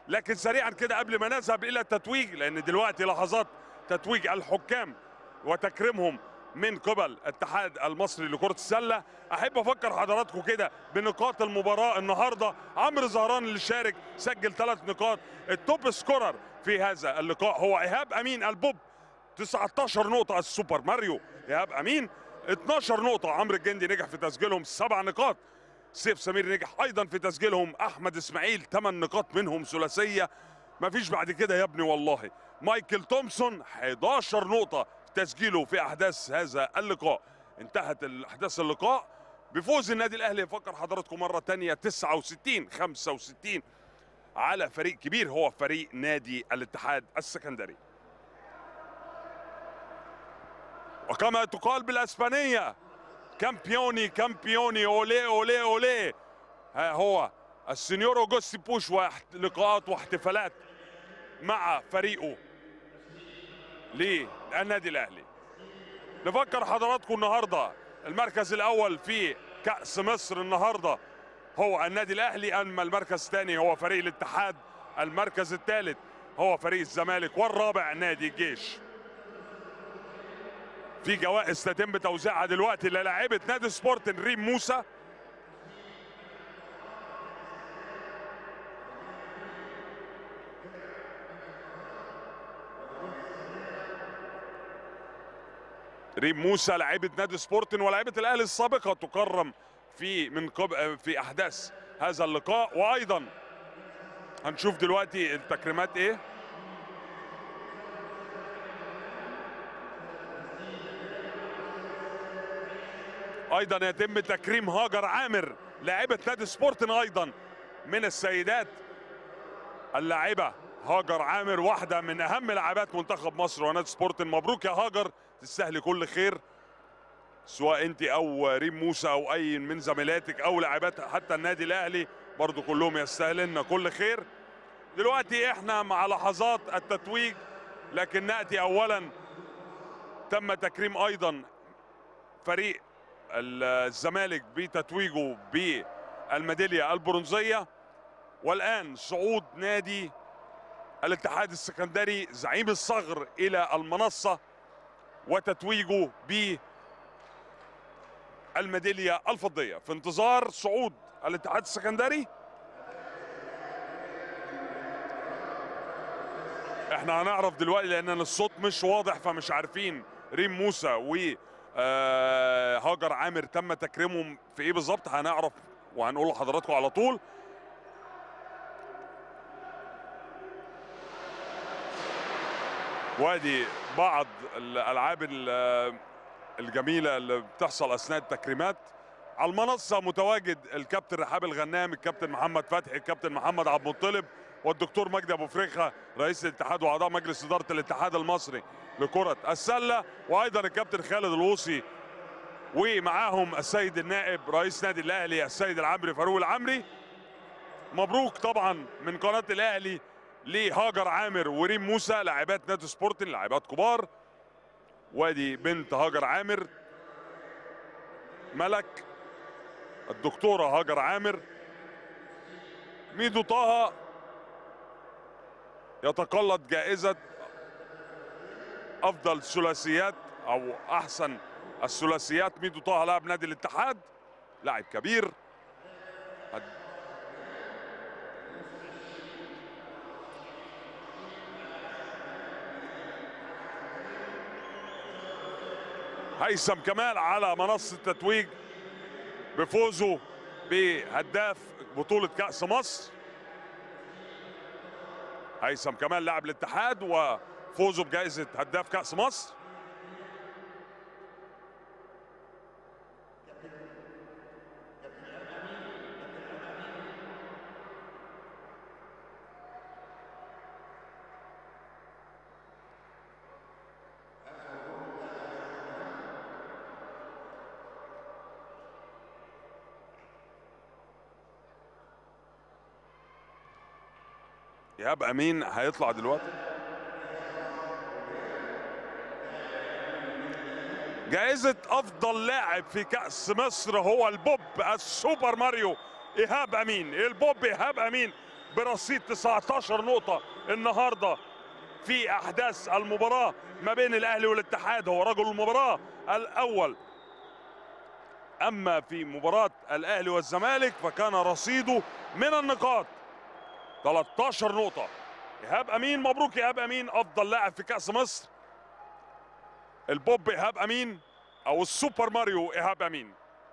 لكن سريعا كده قبل ما نذهب الى التتويج لان دلوقتي لحظات تتويج الحكام وتكريمهم من قبل الاتحاد المصري لكرة السلة أحب أفكر حضراتكم كده بنقاط المباراة النهاردة عمرو زهران اللي شارك سجل ثلاث نقاط التوب سكورر في هذا اللقاء هو إيهاب أمين البوب 19 نقطة السوبر ماريو إيهاب أمين 12 نقطة عمرو الجندي نجح في تسجيلهم سبع نقاط سيف سمير نجح أيضا في تسجيلهم أحمد إسماعيل 8 نقاط منهم ثلاثية مفيش بعد كده يا ابني والله مايكل تومسون 11 نقطة في تسجيله في أحداث هذا اللقاء انتهت الأحداث اللقاء بفوز النادي الأهلي يفكر حضراتكم مرة تانية 69 65 على فريق كبير هو فريق نادي الاتحاد السكندري وكما تقال بالاسبانيه كامبيوني كامبيوني اولي اولي اولي ها هو السنيور اوجوستي بوش ولقاءات واحتفالات مع فريقه للنادي الاهلي نفكر حضراتكم النهارده المركز الاول في كاس مصر النهارده هو النادي الاهلي اما المركز الثاني هو فريق الاتحاد المركز الثالث هو فريق الزمالك والرابع نادي الجيش في جوائز تتم توزيعها دلوقتي للاعيبه نادي سبورت ريم موسى ريم موسى لاعيبه نادي سبورتن ولاعيبه الاهلي السابقه تكرم في من قبل في احداث هذا اللقاء وايضا هنشوف دلوقتي التكريمات ايه ايضا يتم تكريم هاجر عامر لاعبة نادي سبورتن ايضا من السيدات اللاعبة هاجر عامر واحدة من اهم لاعبات منتخب مصر ونادي سبورتن مبروك يا هاجر تستاهلي كل خير سواء انت او ريم موسى او اي من زميلاتك او لاعبات حتى النادي الاهلي برضو كلهم يستاهلن كل خير دلوقتي احنا مع لحظات التتويج لكن ناتي اولا تم تكريم ايضا فريق الزمالك بتتويجه بالميداليه البرونزيه والان صعود نادي الاتحاد السكندري زعيم الصغر الى المنصه وتتويجه بالميداليه الفضيه في انتظار صعود الاتحاد السكندري احنا هنعرف دلوقتي لان الصوت مش واضح فمش عارفين ريم موسى و آه هاجر عامر تم تكريمهم في ايه بالظبط هنعرف وهنقول لحضراتكم على طول وادي بعض الالعاب الجميله اللي بتحصل اثناء التكريمات على المنصه متواجد الكابتن رحاب الغنام الكابتن محمد فتحي الكابتن محمد عبد المطلب والدكتور مجدي ابو فريخه رئيس الاتحاد واعضاء مجلس اداره الاتحاد المصري لكره السله وايضا الكابتن خالد الوصي ومعاهم السيد النائب رئيس نادي الاهلي السيد العمري فاروق العمري مبروك طبعا من قناه الاهلي لهاجر عامر وريم موسى لاعبات نادي سبورتنج لاعبات كبار وادي بنت هاجر عامر ملك الدكتوره هاجر عامر ميدو طه يتقلد جائزة أفضل ثلاثيات أو أحسن الثلاثيات ميدو طه لاعب نادي الاتحاد لاعب كبير هيثم كمال على منصة التتويج بفوزه بهداف بطولة كأس مصر هيثم كمال لاعب الاتحاد وفوزه بجائزة هداف كأس مصر ايهاب امين هيطلع دلوقتي جائزة أفضل لاعب في كأس مصر هو البوب السوبر ماريو إيهاب أمين البوب إيهاب أمين برصيد 19 نقطة النهاردة في أحداث المباراة ما بين الأهلي والاتحاد هو رجل المباراة الأول أما في مباراة الأهلي والزمالك فكان رصيده من النقاط 13 نقطة إيهاب أمين مبروك إيهاب أمين أفضل لاعب في كأس مصر البوب إيهاب أمين أو السوبر ماريو إيهاب أمين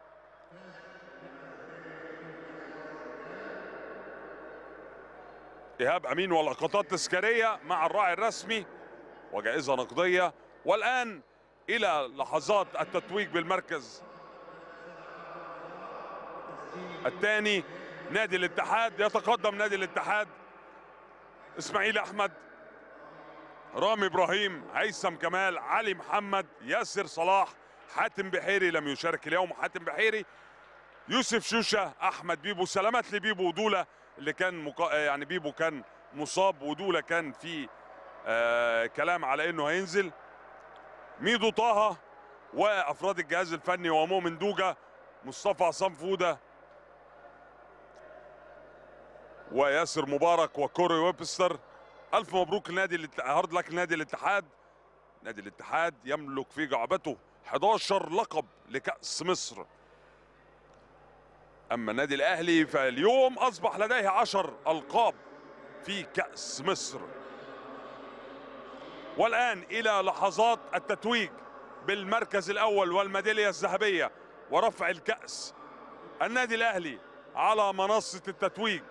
إيهاب أمين ولقطات تذكارية مع الراعي الرسمي وجائزة نقدية والآن إلى لحظات التتويج بالمركز الثاني نادي الاتحاد يتقدم نادي الاتحاد اسماعيل احمد رامي ابراهيم هيثم كمال علي محمد ياسر صلاح حاتم بحيري لم يشارك اليوم حاتم بحيري يوسف شوشه احمد بيبو سلامات لبيبو ودوله اللي كان مقا... يعني بيبو كان مصاب ودوله كان في آه كلام على انه هينزل ميدو طه وافراد الجهاز الفني ومؤمن دوجا مصطفى عصام فوده وياسر مبارك وكوري ويبستر الف مبروك لنادي الات- هارد لك نادي الاتحاد نادي الاتحاد يملك في جعبته 11 لقب لكأس مصر اما النادي الاهلي فاليوم اصبح لديه 10 القاب في كأس مصر والان الى لحظات التتويج بالمركز الاول والميداليه الذهبيه ورفع الكأس النادي الاهلي على منصه التتويج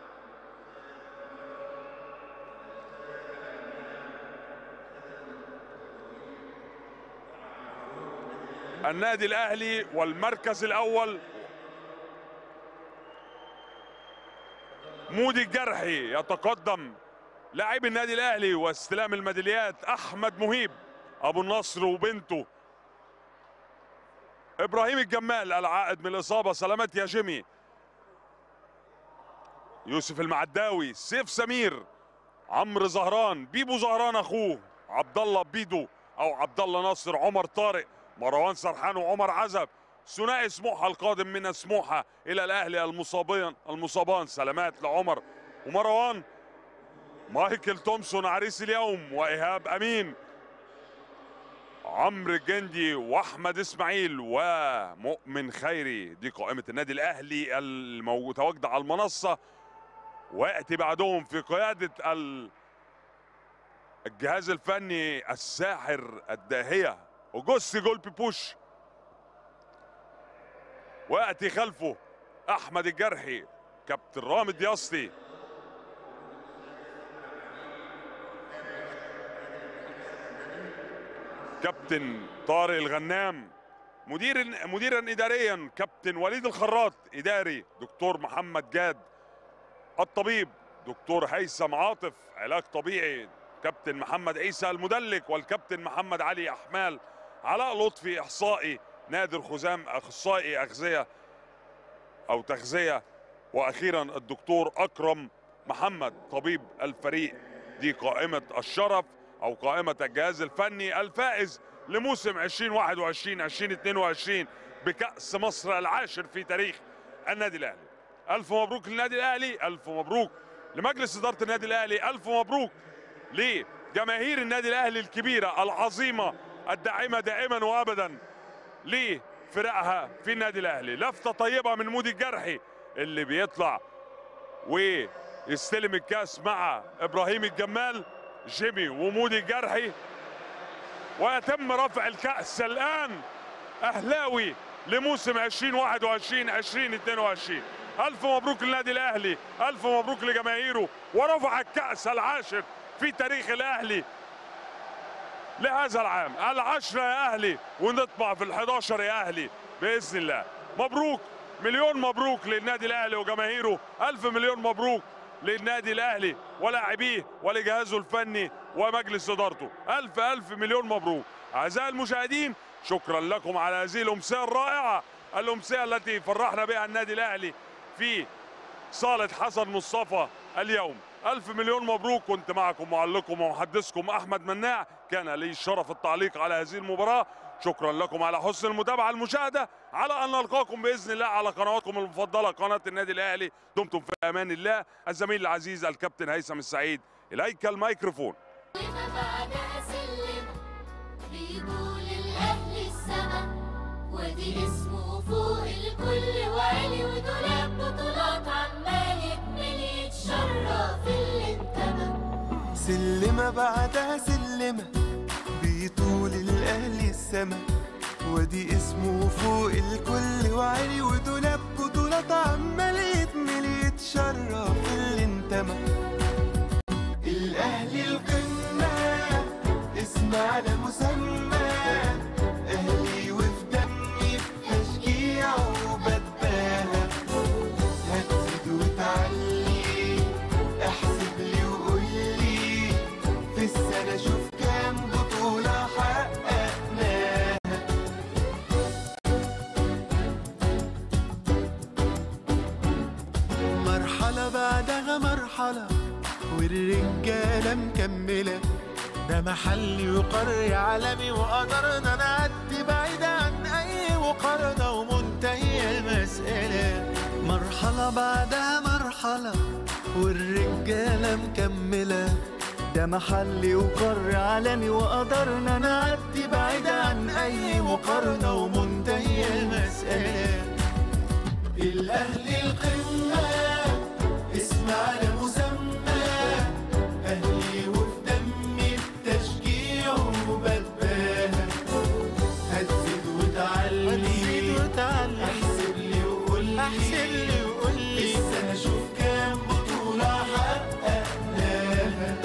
النادي الاهلي والمركز الاول مودي الجرحي يتقدم لاعب النادي الاهلي واستلام الميداليات احمد مهيب ابو النصر وبنته ابراهيم الجمال العائد من الاصابه سلامات يا جيمي يوسف المعداوي سيف سمير عمرو زهران بيبو زهران اخوه عبد الله بيدو او عبد الله ناصر عمر طارق مروان سرحان وعمر عزب ثنائي سموحه القادم من سموحه الى الاهلي المصابين المصابان سلامات لعمر ومروان مايكل تومسون عريس اليوم وايهاب امين عمرو الجندي واحمد اسماعيل ومؤمن خيري دي قائمه النادي الاهلي المتواجده على المنصه وياتي بعدهم في قياده ال- الجهاز الفني الساحر الداهيه اوجوستي جولبي بوش وياتي خلفه احمد الجرحي كابتن رامي ياسطي كابتن طارق الغنام مدير مديرا اداريا كابتن وليد الخراط اداري دكتور محمد جاد الطبيب دكتور هيثم عاطف علاج طبيعي كابتن محمد عيسى المدلك والكابتن محمد علي احمال علاء لطفي احصائي نادر خزام اخصائي اغذيه او تغذيه واخيرا الدكتور اكرم محمد طبيب الفريق دي قائمه الشرف او قائمه الجهاز الفني الفائز لموسم 2021 2022 بكاس مصر العاشر في تاريخ النادي الاهلي الف مبروك للنادي الاهلي الف مبروك لمجلس اداره النادي الاهلي الف مبروك لجماهير النادي الاهلي الكبيره العظيمه الداعمه دائما وابدا لفرقها في النادي الاهلي لفته طيبه من مودي الجرحي اللي بيطلع ويستلم الكاس مع ابراهيم الجمال جيمي ومودي الجرحي ويتم رفع الكاس الان اهلاوي لموسم 2021 2022 الف مبروك للنادي الاهلي الف مبروك لجماهيره ورفع الكاس العاشر في تاريخ الاهلي لهذا العام العشرة يا أهلي ونطبع في الحداشر يا أهلي بإذن الله مبروك مليون مبروك للنادي الأهلي وجماهيره ألف مليون مبروك للنادي الأهلي ولاعبيه ولجهازه الفني ومجلس إدارته ألف ألف مليون مبروك أعزائي المشاهدين شكرا لكم على هذه الأمسية الرائعة الأمسية التي فرحنا بها النادي الأهلي في صالة حسن مصطفى اليوم ألف مليون مبروك كنت معكم معلقكم ومحدثكم أحمد مناع كان لي الشرف التعليق على هذه المباراة شكرا لكم على حسن المتابعه المشاهده على ان نلقاكم باذن الله على قنواتكم المفضله قناه النادي الاهلي دمتم في امان الله الزميل العزيز الكابتن هيثم السعيد اليك الميكروفون لما بعدها سلم بيقول الأهل السما ودي اسمه فوق الكل وعلي ودولاب بطولات عمال يكمل يتشرف اللي انتمى سلمة بعدها سلمة بيطول الأهل السما ودي اسمه فوق الكل وعلي ودولاب بطولات عمال يتمل يتشرف اللي انتمى الأهلي القمة اسم على مسمى أهلي وفي دمي بتشجيع وبتباهى هتزيد وتعلي احسب لي وقول لي في السنة شوف كام بطولة حققناها مرحلة بعدها مرحلة والرجالة مكملة ده محلي وقرية عالمي وقدرنا نعدي بعيد عن أي مقارنة ومنتهية المسألة مرحلة بعدها مرحلة والرجالة مكملة ده محلي وقر عالمي وقدرنا نعدي بعيد عن أي مقارنة ومنتهية المسألة الأهلي القمة اسم على مسمى أهلي وفي دمي بتشجيع وبتباهى هتزيد وتعلي هتزيد وتعلي احسب لي وقول لي احسب لي وقول لي السنة شوف كام بطولة حققناها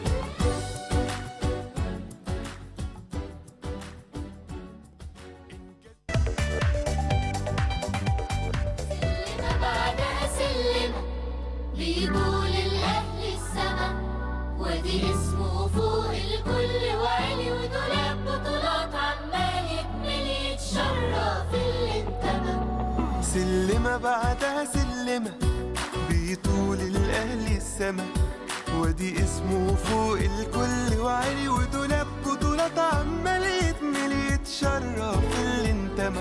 لما بعدها سلم بيقول الأهل السما ودي اسمه فوق الكل وعلي ودولاب بطولات عمال يكمل يتشرف اللي انتمى سلمة بعدها سلمة بيطول الأهل السما ودي اسمه فوق الكل وعلي ودولاب بطولات عمال يتمل يتشرف اللي انتمى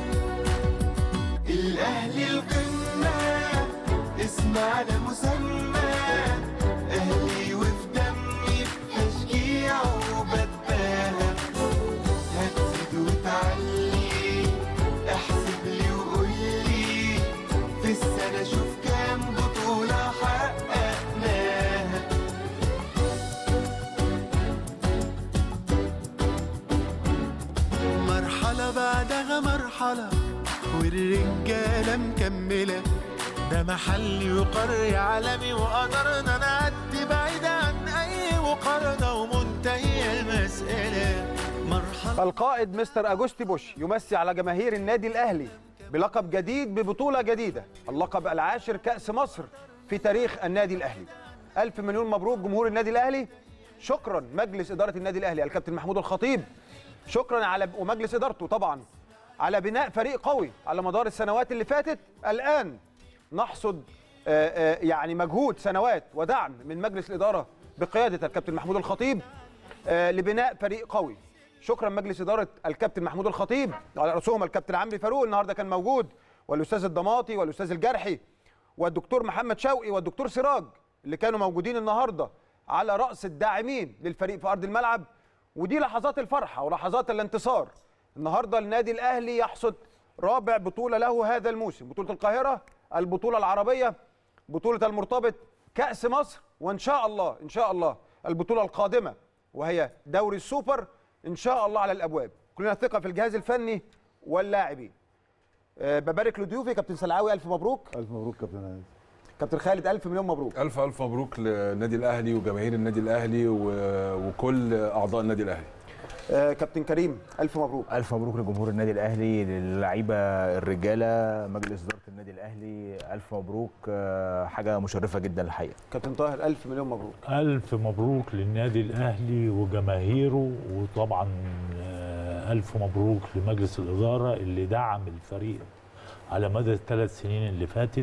الأهلي القمة اسم على مسمى أهلي وفي دمي بتشجيع وبتباهى هتزيد وتعلي احسب لي وقول لي في السنة شوف كام بطولة حققناها مرحلة بعدها مرحلة والرجالة مكملة ده محلي وقرية عالمي وقدرنا نعدي بعيد عن أي مقارنة ومنتهية المسألة مرحلة القائد مستر أجوستي بوش يمسي على جماهير النادي الأهلي بلقب جديد ببطولة جديدة اللقب العاشر كأس مصر في تاريخ النادي الأهلي ألف مليون مبروك جمهور النادي الأهلي شكرا مجلس إدارة النادي الأهلي الكابتن محمود الخطيب شكرا على ومجلس إدارته طبعا على بناء فريق قوي على مدار السنوات اللي فاتت الآن نحصد آه، آه، يعني مجهود سنوات ودعم من مجلس الإدارة بقيادة الكابتن محمود الخطيب آه، لبناء فريق قوي شكرا مجلس اداره الكابتن محمود الخطيب على راسهم الكابتن عمرو فاروق النهارده كان موجود والاستاذ الضماطي والاستاذ الجرحي والدكتور محمد شوقي والدكتور سراج اللي كانوا موجودين النهارده على راس الداعمين للفريق في ارض الملعب ودي لحظات الفرحه ولحظات الانتصار النهارده النادي الاهلي يحصد رابع بطوله له هذا الموسم بطوله القاهره البطوله العربيه بطوله المرتبط كاس مصر وان شاء الله ان شاء الله البطوله القادمه وهي دوري السوبر ان شاء الله على الابواب كلنا ثقه في الجهاز الفني واللاعبين أه ببارك لضيوفي كابتن سلعاوي الف مبروك الف مبروك كابتن عايز كابتن خالد الف مليون مبروك الف الف مبروك للنادي الاهلي وجماهير النادي الاهلي و... وكل اعضاء النادي الاهلي أه كابتن كريم الف مبروك الف مبروك لجمهور النادي الاهلي للعيبه الرجاله مجلس اداره النادي الاهلي الف مبروك آه، حاجه مشرفه جدا الحقيقه كابتن طاهر الف مليون مبروك ألف مبروك للنادي الأهلي وجماهيره وطبعا آه، ألف مبروك لمجلس الإدارة اللي دعم الفريق على مدى الثلاث سنين اللي فاتت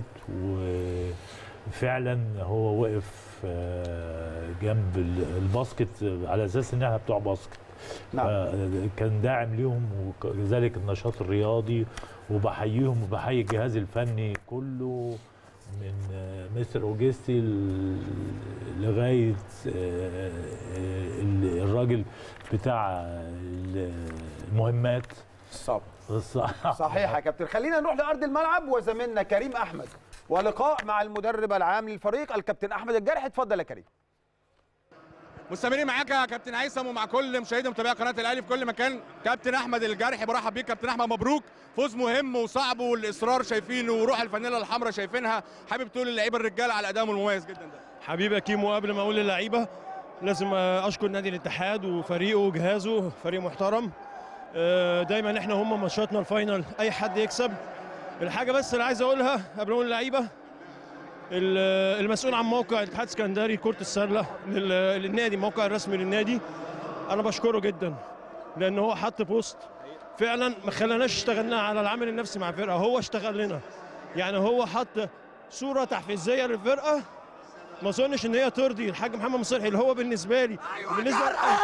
وفعلا هو وقف آه، جنب ال- الباسكت على أساس إن احنا بتوع باسكت نعم. آه، كان داعم ليهم وكذلك النشاط الرياضي وبحييهم وبحيي الجهاز الفني كله من آه، مستر اوجستي ل- لغايه آه، آه، ال- الراجل بتاع ال- المهمات الصعب الصح صحيح يا كابتن خلينا نروح لارض الملعب وزميلنا كريم احمد ولقاء مع المدرب العام للفريق الكابتن احمد الجرح اتفضل يا كريم مستمرين معاك يا كابتن هيثم ومع كل مشاهدي ومتابعي قناه الاهلي في كل مكان كابتن احمد الجرحي برحب بيك كابتن احمد مبروك فوز مهم وصعب والاصرار شايفينه وروح الفانيلا الحمراء شايفينها حابب تقول للعيبه الرجاله على ادائهم المميز جدا ده حبيبي يا كيمو قبل ما اقول للعيبه لازم اشكر نادي الاتحاد وفريقه وجهازه فريق محترم آه، دايما احنا هم ماتشاتنا الفاينل اي حد يكسب الحاجه بس اللي عايز اقولها قبل ما اقول للعيبه ال- المسؤول عن موقع الاتحاد السكندري كره السله لل- للنادي الموقع الرسمي للنادي انا بشكره جدا لان هو حط بوست فعلا ما خلاناش اشتغلنا على العامل النفسي مع الفرقه هو اشتغل لنا يعني هو حط صوره تحفيزيه للفرقه ما اظنش ان هي ترضي الحاج محمد مصلحي اللي هو بالنسبه لي بالنسبه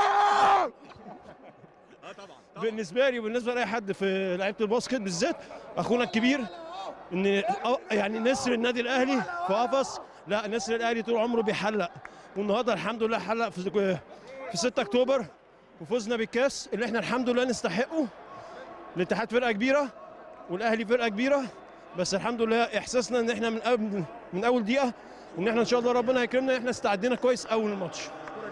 بالنسبه لي وبالنسبه لاي حد في لعيبه الباسكت بالذات اخونا الكبير ان أ- يعني نسر النادي الاهلي في قفص لا نسر الاهلي طول عمره بيحلق والنهارده الحمد لله حلق في في 6 اكتوبر وفزنا بالكاس اللي احنا الحمد لله نستحقه الاتحاد فرقه كبيره والاهلي فرقه كبيره بس الحمد لله احساسنا ان احنا من قبل من اول دقيقه ان احنا ان شاء الله ربنا يكرمنا احنا استعدينا كويس اول الماتش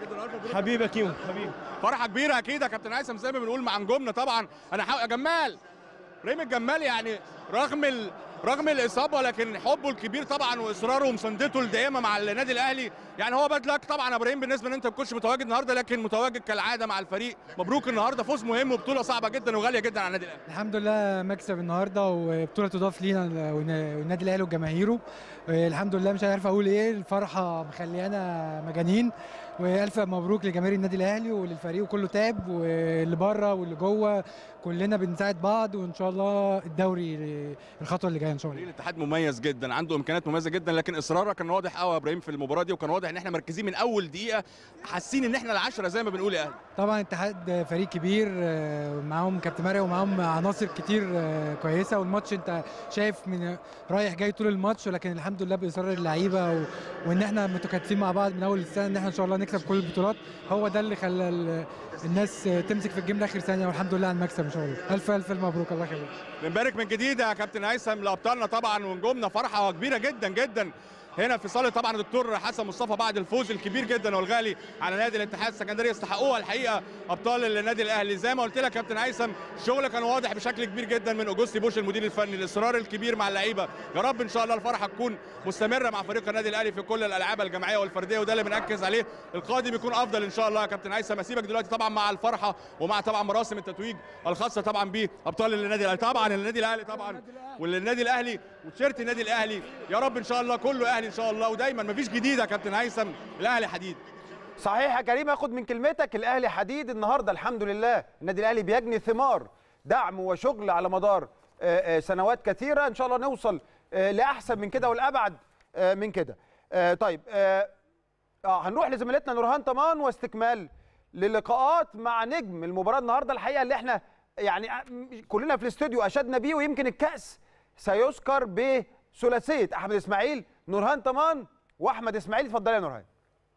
حبيبي يا كيمو حبيبي فرحه كبيره اكيد يا كابتن هيثم زي ما بنقول مع نجومنا طبعا انا حق... يا جمال ابراهيم الجمال يعني رغم ال... رغم الاصابه لكن حبه الكبير طبعا واصراره ومساندته الدائمه مع النادي الاهلي يعني هو باد لك طبعا يا ابراهيم بالنسبه ان انت ما كنتش متواجد النهارده لكن متواجد كالعاده مع الفريق مبروك النهارده فوز مهم وبطوله صعبه جدا وغاليه جدا على النادي الاهلي الحمد لله مكسب النهارده وبطوله تضاف لينا والن- والنادي الاهلي وجماهيره الحمد لله مش عارف اقول ايه الفرحه مخليانا مجانين والف مبروك لجماهير النادي الاهلي وللفريق وكله تعب واللي بره واللي جوه كلنا بنساعد بعض وان شاء الله الدوري الخطوه اللي جايه ان شاء الله فريق الاتحاد مميز جدا عنده امكانيات مميزه جدا لكن اصرارك كان واضح قوي يا ابراهيم في المباراه دي وكان واضح ان احنا مركزين من اول دقيقه حاسين ان احنا العشره زي ما بنقول يا اهلي طبعا اتحاد فريق كبير آه، معاهم كابتن مريم ومعاهم عناصر كتير آه، كويسه والماتش انت شايف من رايح جاي طول الماتش ولكن الحمد لله باصرار اللعيبه و... وان احنا متكاتفين مع بعض من اول السنه ان احنا ان شاء الله نكسب كل البطولات هو ده اللي خلى ال- الناس آه، تمسك في الجيم لاخر ثانيه والحمد لله على المكسب ان شاء الله الف الف مبروك الله يخليك بنبارك من جديد يا كابتن هيثم لابطالنا طبعا ونجومنا فرحه كبيره جدا جدا هنا في صاله طبعا الدكتور حسن مصطفى بعد الفوز الكبير جدا والغالي على نادي الاتحاد السكندري يستحقوها الحقيقه ابطال النادي الاهلي زي ما قلت لك يا كابتن هيثم الشغل كان واضح بشكل كبير جدا من اوجوستي بوش المدير الفني الاصرار الكبير مع اللعيبه يا رب ان شاء الله الفرحه تكون مستمره مع فريق النادي الاهلي في كل الالعاب الجماعيه والفرديه وده اللي بنركز عليه القادم يكون افضل ان شاء الله يا كابتن هيثم اسيبك دلوقتي طبعا مع الفرحه ومع طبعا مراسم التتويج الخاصه طبعا بابطال النادي الاهلي طبعا النادي الاهلي طبعا والنادي الاهلي وتيشيرت النادي الاهلي يا رب ان شاء الله كله اهلي ان شاء الله ودايما مفيش جديد يا كابتن هيثم الاهلي حديد صحيح يا كريم اخد من كلمتك الاهلي حديد النهارده الحمد لله النادي الاهلي بيجني ثمار دعم وشغل على مدار آه، آه، سنوات كثيره ان شاء الله نوصل آه، لاحسن من كده والابعد آه، من كده آه، طيب اه آه، هنروح لزميلتنا نورهان طمان واستكمال للقاءات مع نجم المباراه النهارده الحقيقه اللي احنا يعني آه، كلنا في الاستوديو اشدنا بيه ويمكن الكاس سيذكر بثلاثيه احمد اسماعيل نورهان طمان واحمد اسماعيل اتفضل يا نورهان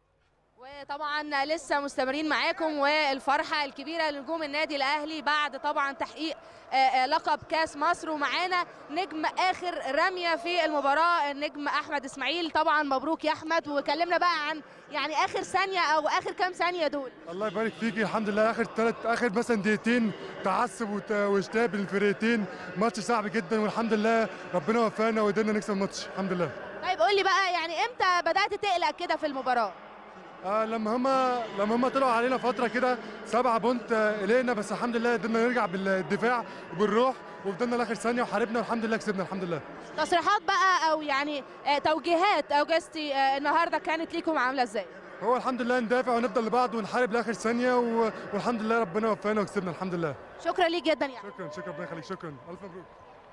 وطبعا لسه مستمرين معاكم والفرحه الكبيره لنجوم النادي الاهلي بعد طبعا تحقيق آه، آه، لقب كاس مصر ومعانا نجم اخر رميه في المباراه النجم احمد اسماعيل طبعا مبروك يا احمد وكلمنا بقى عن يعني اخر ثانيه او اخر كام ثانيه دول الله يبارك فيكي الحمد لله اخر ثلاث اخر مثلا دقيقتين تعصب وت- واشتاب بين الفرقتين ماتش صعب جدا والحمد لله ربنا وفقنا وقدرنا نكسب الماتش الحمد لله طيب قول لي بقى يعني امتى بدات تقلق كده في المباراه آه لما هما لما هما طلعوا علينا فتره كده سبعة بونت آه، قلقنا بس الحمد لله قدرنا نرجع بالدفاع وبالروح وفضلنا لاخر ثانيه وحاربنا والحمد لله كسبنا الحمد لله تصريحات بقى او يعني آه، توجيهات اوجستي آه، النهارده كانت ليكم عامله ازاي هو الحمد لله ندافع ونفضل لبعض ونحارب لاخر ثانيه و- والحمد لله ربنا وفقنا وكسبنا الحمد لله شكرا ليك جدا يعني شكرا شكرا ربنا يخليك شكرا الف مبروك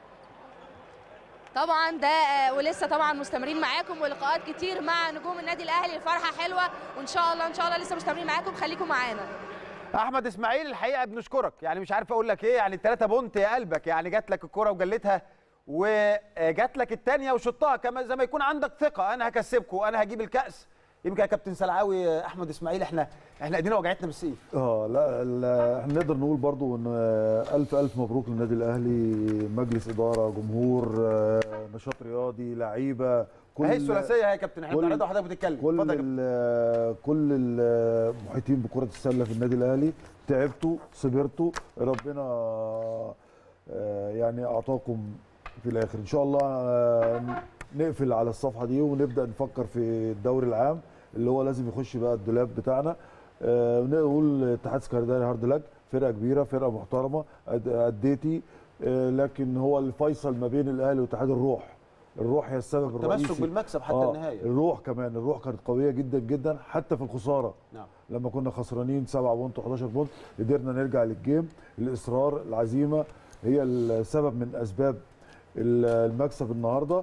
طبعا ده آه، ولسه طبعا مستمرين معاكم ولقاءات كتير مع نجوم النادي الاهلي الفرحه حلوه وان شاء الله ان شاء الله لسه مستمرين معاكم خليكم معانا احمد اسماعيل الحقيقه بنشكرك يعني مش عارف اقول لك ايه يعني الثلاثه بونت يا قلبك يعني جات لك الكره وجلتها وجات لك الثانيه وشطها كما زي ما يكون عندك ثقه انا هكسبكم انا هجيب الكاس يمكن يا كابتن سلعاوي احمد اسماعيل احنا احنا ايدينا وجعتنا بالسيف اه لا ال- احنا نقدر نقول برضو ان آه، الف الف مبروك للنادي الاهلي مجلس اداره جمهور آه، نشاط رياضي لعيبه اهي الثلاثيه اهي يا كابتن احنا كل- بنعرضها وحضرتك بتتكلم كل اتفضل يا كابتن. ال- كل المحيطين بكره السله في النادي الاهلي تعبتوا صبرتوا ربنا آه، يعني اعطاكم في الاخر ان شاء الله آه، نقفل على الصفحه دي ونبدا نفكر في الدوري العام اللي هو لازم يخش بقى الدولاب بتاعنا آه، ونقول اتحاد اسكندريه هارد لك فرقه كبيره فرقه محترمه أد- اديتي آه، لكن هو الفيصل ما بين الاهلي واتحاد الروح الروح هي السبب التمسك الرئيسي بالمكسب حتى آه، النهاية. الروح كمان الروح كانت قويه جدا جدا حتى في الخساره نعم لما كنا خسرانين 7 بونت و11 بونت قدرنا نرجع للجيم الاصرار العزيمه هي السبب من اسباب ال- المكسب النهارده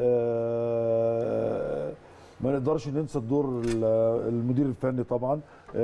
آه، ما نقدرش ننسى الدور ال- المدير الفني طبعا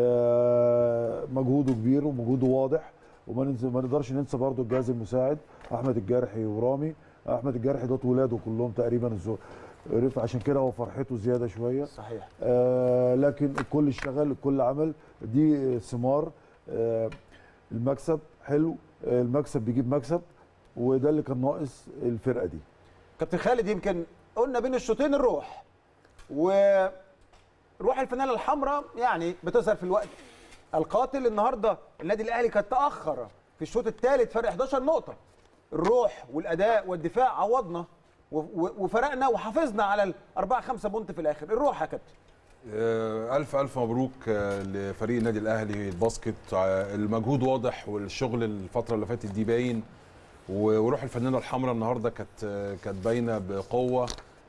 آه، مجهوده كبير ومجهوده واضح وما ننسى ما نقدرش ننسى برضو الجهاز المساعد احمد الجارحي ورامي احمد الجارحي دوت ولاده كلهم تقريبا الزو- عرف عشان كده هو فرحته زياده شويه صحيح آه لكن الكل اشتغل الكل عمل دي ثمار آه المكسب حلو آه المكسب بيجيب مكسب وده اللي كان ناقص الفرقه دي كابتن خالد يمكن قلنا بين الشوطين الروح وروح الفانيلا الحمراء يعني بتظهر في الوقت القاتل النهارده النادي الاهلي كان تاخر في الشوط الثالث فرق 11 نقطه الروح والاداء والدفاع عوضنا و- و- وفرقنا وحافظنا على الأربعة خمسة بونت في الآخر الروح يا كابتن آه، ألف ألف مبروك آه، لفريق النادي الأهلي الباسكت آه، المجهود واضح والشغل الفترة اللي فاتت دي باين و- وروح الفنانة الحمراء النهاردة كانت آه، كانت باينة بقوة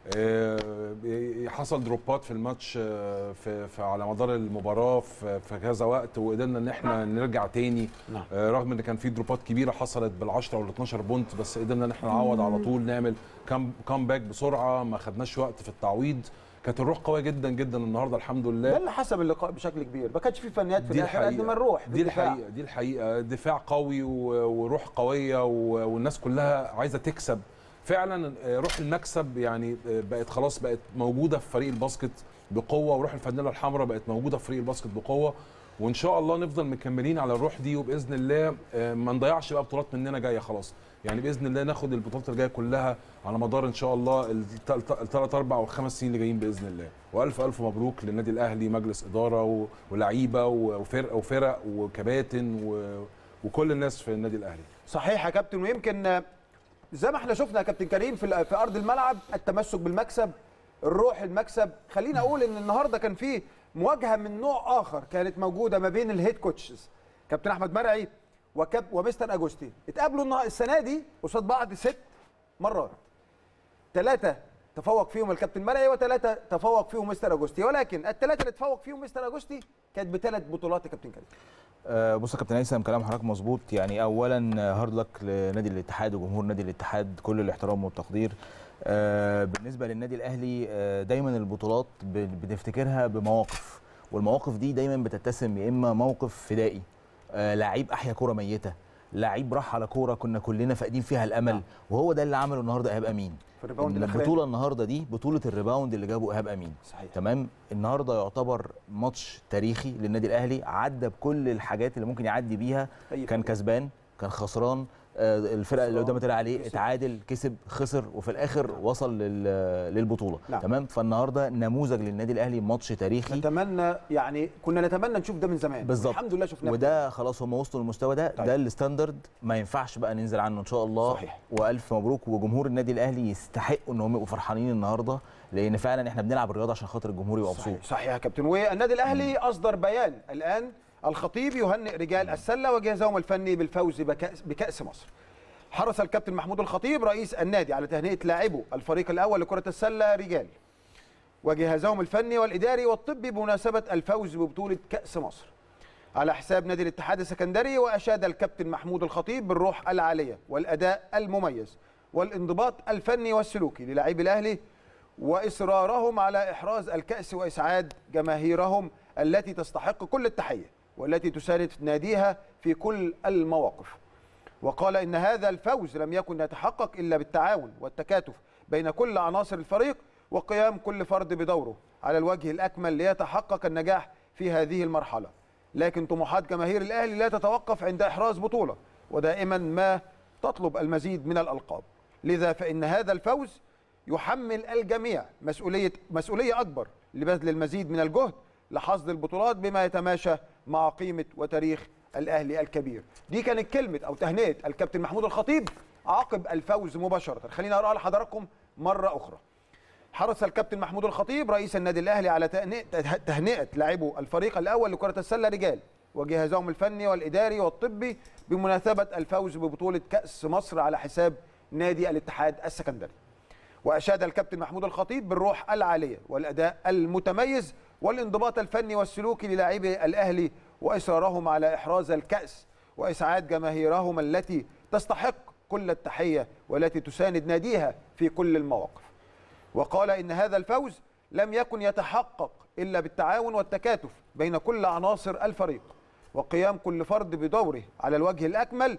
آه، حصل دروبات في الماتش آه، في في- على مدار المباراة في في كذا وقت وقدرنا إن احنا نرجع تاني نعم. آه، رغم إن كان في دروبات كبيرة حصلت بال10 وال 12 بونت بس قدرنا إن احنا نعوض على طول نعمل كام كام باك بسرعة ما خدناش وقت في التعويض كانت الروح قويه جدا جدا النهارده الحمد لله ده اللي حسب اللقاء بشكل كبير ما كانش في فنيات في دي الآخر قد الحقيقه ما الروح في دي الدفاع. الحقيقه دي الحقيقه دفاع قوي و- وروح قويه و- والناس كلها عايزه تكسب فعلا آه، روح المكسب يعني آه، بقت خلاص بقت موجوده في فريق الباسكت بقوه وروح الفانيلا الحمراء بقت موجوده في فريق الباسكت بقوه وان شاء الله نفضل مكملين على الروح دي وباذن الله آه، ما نضيعش بقى بطولات مننا جايه خلاص يعني باذن الله ناخد البطولات اللي جايه كلها على مدار ان شاء الله الثلاث اربع او خمس سنين اللي جايين باذن الله والف الف مبروك للنادي الاهلي مجلس اداره و- ولاعيبه و- وفرق وفرق وكباتن و- وكل الناس في النادي الاهلي صحيح يا كابتن ويمكن آه، زي ما احنا شفنا يا كابتن كريم في ال- في ارض الملعب التمسك بالمكسب الروح المكسب خلينا اقول ان النهارده كان في مواجهه من نوع اخر كانت موجوده ما بين الهيد كوتشز كابتن احمد مرعي وكاب ومستر اجوستي اتقابلوا النها- السنه دي قصاد بعض ست مرات ثلاثه تفوق فيهم الكابتن مرعي وثلاثه تفوق فيهم مستر اجوستي ولكن الثلاثه اللي تفوق فيهم مستر اجوستي كانت بثلاث بطولات يا كابتن كريم آه، بص يا كابتن هيثم كلام حضرتك مظبوط يعني اولا هارد لك لنادي الاتحاد وجمهور نادي الاتحاد كل الاحترام والتقدير آه، بالنسبه للنادي الاهلي آه، دايما البطولات ب- بنفتكرها بمواقف والمواقف دي دايما بتتسم يا اما موقف فدائي آه، لعيب احيا كره ميته لعيب راح على كوره كنا كلنا فاقدين فيها الامل وهو ده اللي عمله النهارده ايهاب امين في الريباوند إن الأخراني. البطوله النهارده دي بطوله الريباوند اللي جابه ايهاب امين صحيح. تمام النهارده يعتبر ماتش تاريخي للنادي الاهلي عدى بكل الحاجات اللي ممكن يعدي بيها أي كان كسبان كان خسران آه، الفرقه اللي قدامه طلع عليه كسب. اتعادل كسب خسر وفي الاخر وصل لل- للبطوله نعم. تمام فالنهارده نموذج للنادي الاهلي ماتش تاريخي نتمنى يعني كنا نتمنى نشوف ده من زمان بالظبط الحمد لله شفناه وده خلاص هم وصلوا للمستوى ده طيب. ده الستاندرد ما ينفعش بقى ننزل عنه ان شاء الله صحيح. والف مبروك وجمهور النادي الاهلي يستحقوا ان هم يبقوا فرحانين النهارده لان فعلا احنا بنلعب الرياضه عشان خاطر الجمهور يبقى مبسوط صحيح, صحيح يا كابتن والنادي الاهلي اصدر بيان الان الخطيب يهنئ رجال السله وجهازهم الفني بالفوز بكأس, بكاس مصر حرص الكابتن محمود الخطيب رئيس النادي على تهنئه لاعبو الفريق الاول لكره السله رجال وجهازهم الفني والاداري والطبي بمناسبه الفوز ببطوله كاس مصر على حساب نادي الاتحاد السكندري واشاد الكابتن محمود الخطيب بالروح العاليه والاداء المميز والانضباط الفني والسلوكي للاعبي الاهلي واصرارهم على احراز الكاس واسعاد جماهيرهم التي تستحق كل التحيه والتي تساند ناديها في كل المواقف وقال إن هذا الفوز لم يكن يتحقق إلا بالتعاون والتكاتف بين كل عناصر الفريق وقيام كل فرد بدوره على الوجه الأكمل ليتحقق النجاح في هذه المرحلة لكن طموحات جماهير الأهلي لا تتوقف عند إحراز بطولة ودائما ما تطلب المزيد من الألقاب لذا فإن هذا الفوز يحمل الجميع مسؤولية مسؤولية أكبر لبذل المزيد من الجهد لحصد البطولات بما يتماشى مع قيمة وتاريخ الأهلي الكبير دي كانت كلمة أو تهنئة الكابتن محمود الخطيب عقب الفوز مباشرة خلينا أقرأ لحضراتكم مرة أخرى حرص الكابتن محمود الخطيب رئيس النادي الاهلي على تهنئه تهنئه لاعبو الفريق الاول لكره السله رجال وجهازهم الفني والاداري والطبي بمناسبه الفوز ببطوله كاس مصر على حساب نادي الاتحاد السكندري. واشاد الكابتن محمود الخطيب بالروح العاليه والاداء المتميز والانضباط الفني والسلوكي للاعبي الاهلي واصرارهم على احراز الكاس واسعاد جماهيرهم التي تستحق كل التحيه والتي تساند ناديها في كل المواقف. وقال إن هذا الفوز لم يكن يتحقق إلا بالتعاون والتكاتف بين كل عناصر الفريق وقيام كل فرد بدوره على الوجه الأكمل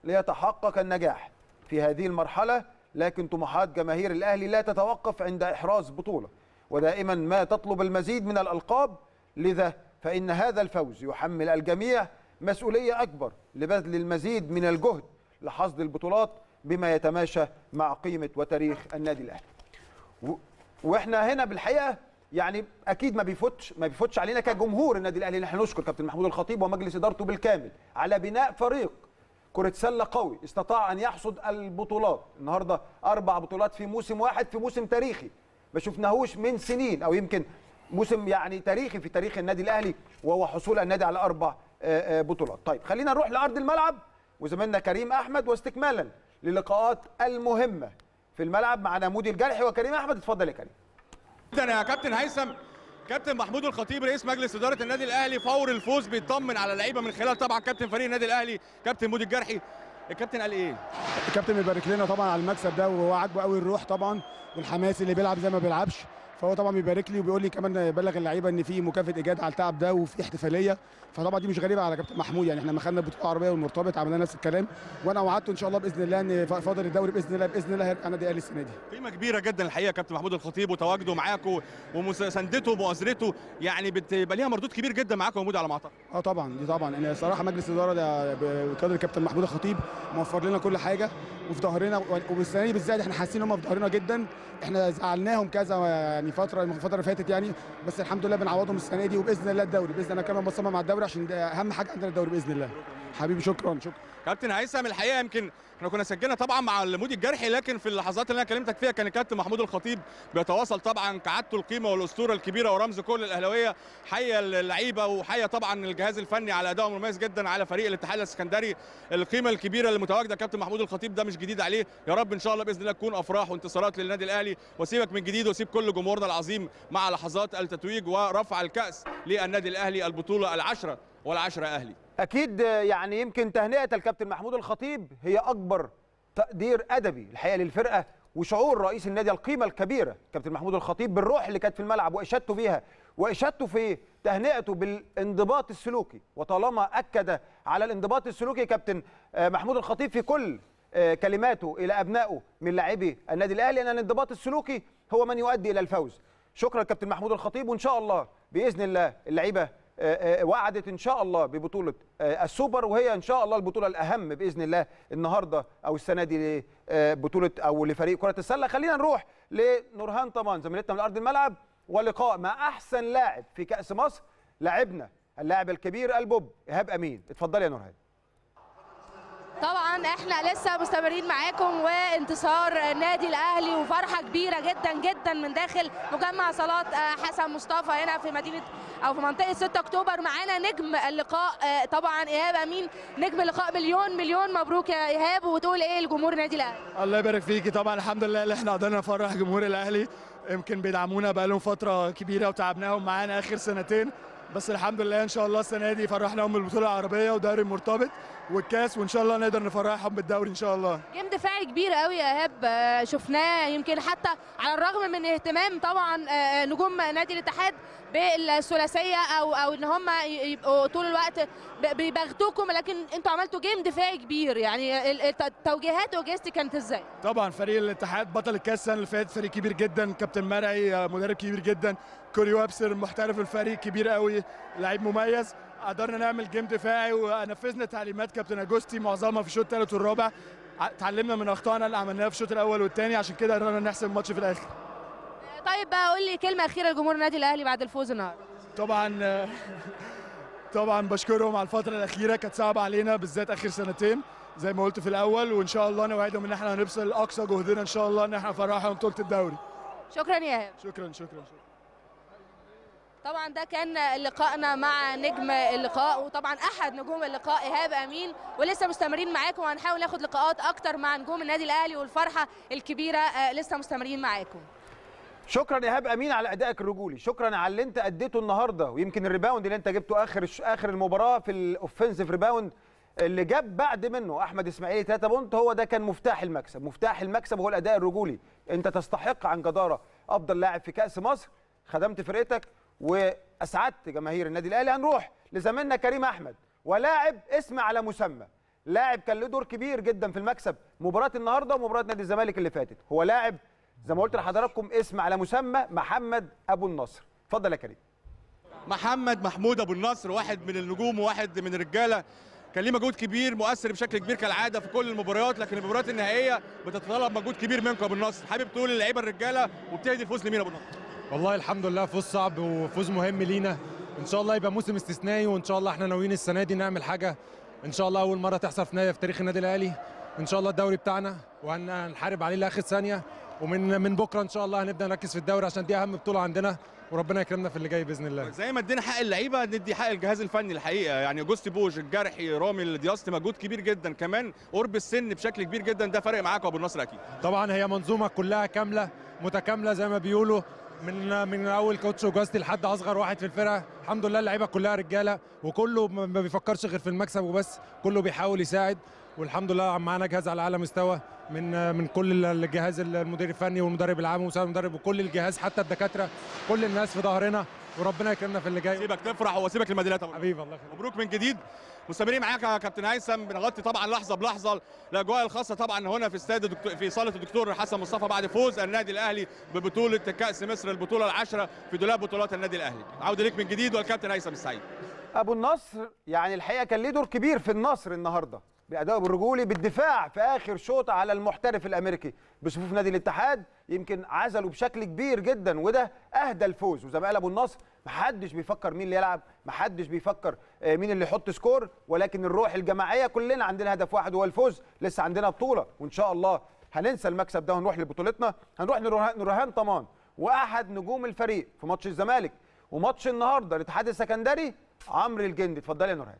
ليتحقق النجاح في هذه المرحلة لكن طموحات جماهير الأهلي لا تتوقف عند إحراز بطولة ودائما ما تطلب المزيد من الألقاب لذا فإن هذا الفوز يحمل الجميع مسؤولية أكبر لبذل المزيد من الجهد لحصد البطولات بما يتماشى مع قيمة وتاريخ النادي الأهلي و- واحنا هنا بالحقيقه يعني اكيد ما بيفوتش ما بيفوتش علينا كجمهور النادي الاهلي ان احنا نشكر كابتن محمود الخطيب ومجلس ادارته بالكامل على بناء فريق كرة سلة قوي استطاع أن يحصد البطولات النهاردة أربع بطولات في موسم واحد في موسم تاريخي ما شفناهوش من سنين أو يمكن موسم يعني تاريخي في تاريخ النادي الأهلي وهو حصول النادي على أربع آه، آه، بطولات طيب خلينا نروح لأرض الملعب وزميلنا كريم أحمد واستكمالا للقاءات المهمة في الملعب مع نمودي الجرحي وكريم أحمد اتفضل يا كريم جدا يا كابتن هيثم كابتن محمود الخطيب رئيس مجلس اداره النادي الاهلي فور الفوز بيطمن على اللعيبه من خلال طبعا كابتن فريق النادي الاهلي كابتن مودي الجرحي الكابتن قال ايه الكابتن بيبارك لنا طبعا على المكسب ده وهو عاجبه قوي الروح طبعا والحماس اللي بيلعب زي ما بيلعبش فهو طبعا بيبارك لي وبيقول لي كمان بلغ اللعيبه ان في مكافاه ايجاد على التعب ده وفي احتفاليه فطبعا دي مش غريبه على كابتن محمود يعني احنا لما خدنا البطوله العربيه والمرتبط عملنا نفس الكلام وانا وعدته ان شاء الله باذن الله ان ف- فاضل الدوري باذن الله باذن الله هيرجع نادي الاهلي السنه دي قيمه كبيره جدا الحقيقه كابتن محمود الخطيب وتواجده معاكم ومساندته ومؤازرته يعني بتبقى ليها مردود كبير جدا معاكم ومود على ما اعتقد اه طبعا دي طبعا انا صراحه مجلس الاداره ده بقياده الكابتن محمود الخطيب موفر لنا كل حاجه وفي ظهرنا والسنه دي بالذات احنا حاسين ان هم في ظهرنا جدا احنا زعلناهم كذا يعني فتره من الفتره اللي فاتت يعني بس الحمد لله بنعوضهم السنه دي وباذن الله الدوري باذن الله كمان بصمم على الدوري عشان ده اهم حاجه عندنا الدوري باذن الله حبيبي شكرا شكرا كابتن هيثم الحقيقه يمكن احنا كنا سجلنا طبعا مع المودي الجرحي لكن في اللحظات اللي انا كلمتك فيها كان الكابتن محمود الخطيب بيتواصل طبعا كعادته القيمه والاسطوره الكبيره ورمز كل الاهلاويه حيا اللعيبه وحيا طبعا الجهاز الفني على ادائهم المميز جدا على فريق الاتحاد السكندري القيمه الكبيره اللي متواجده كابتن محمود الخطيب ده مش جديد عليه يا رب ان شاء الله باذن الله تكون افراح وانتصارات للنادي الاهلي وسيبك من جديد وسيب كل جمهورنا العظيم مع لحظات التتويج ورفع الكاس للنادي الاهلي البطوله العشره والعشره اهلي اكيد يعني يمكن تهنئه الكابتن محمود الخطيب هي اكبر تقدير ادبي الحقيقه للفرقه وشعور رئيس النادي القيمه الكبيره كابتن محمود الخطيب بالروح اللي كانت في الملعب واشادته بيها واشادته في تهنئته بالانضباط السلوكي وطالما اكد على الانضباط السلوكي كابتن آه، محمود الخطيب في كل آه، كلماته الى ابنائه من لاعبي النادي الاهلي ان الانضباط السلوكي هو من يؤدي الى الفوز شكرا كابتن محمود الخطيب وان شاء الله باذن الله اللعيبه آه، آه، وعدت ان شاء الله ببطوله آه، السوبر وهي ان شاء الله البطوله الاهم باذن الله النهارده او السنه دي لبطوله او لفريق كره السله خلينا نروح لنورهان طمان زميلتنا من ارض الملعب ولقاء مع احسن لاعب في كاس مصر لاعبنا اللاعب الكبير البوب ايهاب امين اتفضلي يا نورهان طبعا احنا لسه مستمرين معاكم وانتصار النادي الاهلي وفرحه كبيره جدا جدا من داخل مجمع صالات آه، حسن مصطفى هنا في مدينه او في منطقه 6 اكتوبر معانا نجم اللقاء آه، طبعا ايهاب امين نجم اللقاء مليون مليون مبروك يا ايهاب وتقول ايه لجمهور النادي الاهلي الله يبارك فيكي طبعا الحمد لله اللي احنا قدرنا نفرح جمهور الاهلي يمكن بيدعمونا بقالهم فتره كبيره وتعبناهم معانا اخر سنتين بس الحمد لله ان شاء الله السنه دي فرحناهم بالبطوله العربيه ودوري المرتبط والكاس وان شاء الله نقدر نفرحهم بالدوري ان شاء الله جيم دفاعي كبير قوي يا ايهاب آه، شفناه يمكن حتى على الرغم من اهتمام طبعا آه، نجوم نادي الاتحاد بالثلاثيه او او ان هم يبقوا طول الوقت ب- بيبغتوكم لكن انتوا عملتوا جيم دفاعي كبير يعني ال- الت- التوجيهات اوجستي كانت ازاي؟ طبعا فريق الاتحاد بطل الكاس السنه اللي فاتت فريق كبير جدا كابتن مرعي آه، مدرب كبير جدا كوري وابسر محترف الفريق كبير قوي لعيب مميز قدرنا نعمل جيم دفاعي ونفذنا تعليمات كابتن اجوستي معظمها في الشوط الثالث والرابع ع- اتعلمنا من اخطائنا اللي عملناها في الشوط الاول والثاني عشان كده قدرنا نحسم الماتش في الاخر طيب بقى قول لي كلمه اخيره لجمهور النادي الاهلي بعد الفوز النهارده طبعا آه، طبعا بشكرهم على الفتره الاخيره كانت صعبه علينا بالذات اخر سنتين زي ما قلت في الاول وان شاء الله نوعدهم ان احنا هنبذل اقصى جهدنا ان شاء الله ان احنا نفرحهم بطوله الدوري شكرا يا ايهاب شكرا شكرا, شكرا. طبعا ده كان لقائنا مع نجم اللقاء وطبعا احد نجوم اللقاء ايهاب امين ولسه مستمرين معاكم وهنحاول ناخد لقاءات اكتر مع نجوم النادي الاهلي والفرحه الكبيره آه، لسه مستمرين معاكم شكرا ايهاب امين على ادائك الرجولي شكرا على اللي انت اديته النهارده ويمكن الريباوند اللي انت جبته اخر الش- اخر المباراه في الاوفنسيف ريباوند اللي جاب بعد منه احمد اسماعيلي 3 بونت هو ده كان مفتاح المكسب مفتاح المكسب هو الاداء الرجولي انت تستحق عن جداره افضل لاعب في كاس مصر خدمت فرقتك واسعدت جماهير النادي الاهلي هنروح لزميلنا كريم احمد ولاعب اسم على مسمى لاعب كان له دور كبير جدا في المكسب مباراه النهارده ومباراه نادي الزمالك اللي فاتت هو لاعب زي ما قلت لحضراتكم اسم على مسمى محمد ابو النصر اتفضل يا كريم محمد محمود ابو النصر واحد من النجوم وواحد من الرجاله كان ليه مجهود كبير مؤثر بشكل كبير كالعاده في كل المباريات لكن المباريات النهائيه بتتطلب مجهود كبير منكم يا ابو النصر حابب تقول للعيبه الرجاله وبتهدي الفوز لمين يا ابو النصر والله الحمد لله فوز صعب وفوز مهم لينا ان شاء الله يبقى موسم استثنائي وان شاء الله احنا ناويين السنه دي نعمل حاجه ان شاء الله اول مره تحصل في نادي في تاريخ النادي الاهلي ان شاء الله الدوري بتاعنا وهنحارب عليه لاخر ثانيه ومن من بكره ان شاء الله هنبدا نركز في الدوري عشان دي اهم بطوله عندنا وربنا يكرمنا في اللي جاي باذن الله زي ما ادينا حق اللعيبه ندي حق الجهاز الفني الحقيقه يعني جوستي بوش الجرحي رامي الدياستي مجهود كبير جدا كمان قرب السن بشكل كبير جدا ده فرق معاكم يا ابو النصر اكيد طبعا هي منظومه كلها كامله متكامله زي ما بيقولوا من من اول كوتش وجاستي لحد اصغر واحد في الفرقه الحمد لله اللعيبه كلها رجاله وكله ما ما بيفكرش غير في المكسب وبس كله بيحاول يساعد والحمد لله معانا جهاز على اعلى مستوى من من كل الجهاز المدير الفني والمدرب العام ومساعد المدرب وكل الجهاز حتى الدكاتره كل الناس في ظهرنا وربنا يكرمنا في اللي جاي سيبك تفرح واسيبك المدينات حبيبي الله يخليك مبروك من جديد مستمرين معاك يا كابتن هيثم بنغطي طبعا لحظه بلحظه الاجواء الخاصه طبعا هنا في استاد الدكتور في صاله الدكتور حسن مصطفى بعد فوز النادي الاهلي ببطوله كاس مصر البطوله العاشره في دولاب بطولات النادي الاهلي عوده ليك من جديد والكابتن هيثم السعيد ابو النصر يعني الحقيقه كان ليه دور كبير في النصر النهارده بادائه الرجولي بالدفاع في اخر شوط على المحترف الامريكي بصفوف نادي الاتحاد يمكن عزله بشكل كبير جدا وده اهدى الفوز وزي ما قال ابو النصر محدش بيفكر مين اللي يلعب محدش بيفكر آه، مين اللي يحط سكور ولكن الروح الجماعيه كلنا عندنا هدف واحد هو الفوز لسه عندنا بطوله وان شاء الله هننسى المكسب ده ونروح لبطولتنا هنروح لنورهان نورهان طمان واحد نجوم الفريق في ماتش الزمالك وماتش النهارده الاتحاد السكندري عمرو الجندي اتفضلي يا نورهان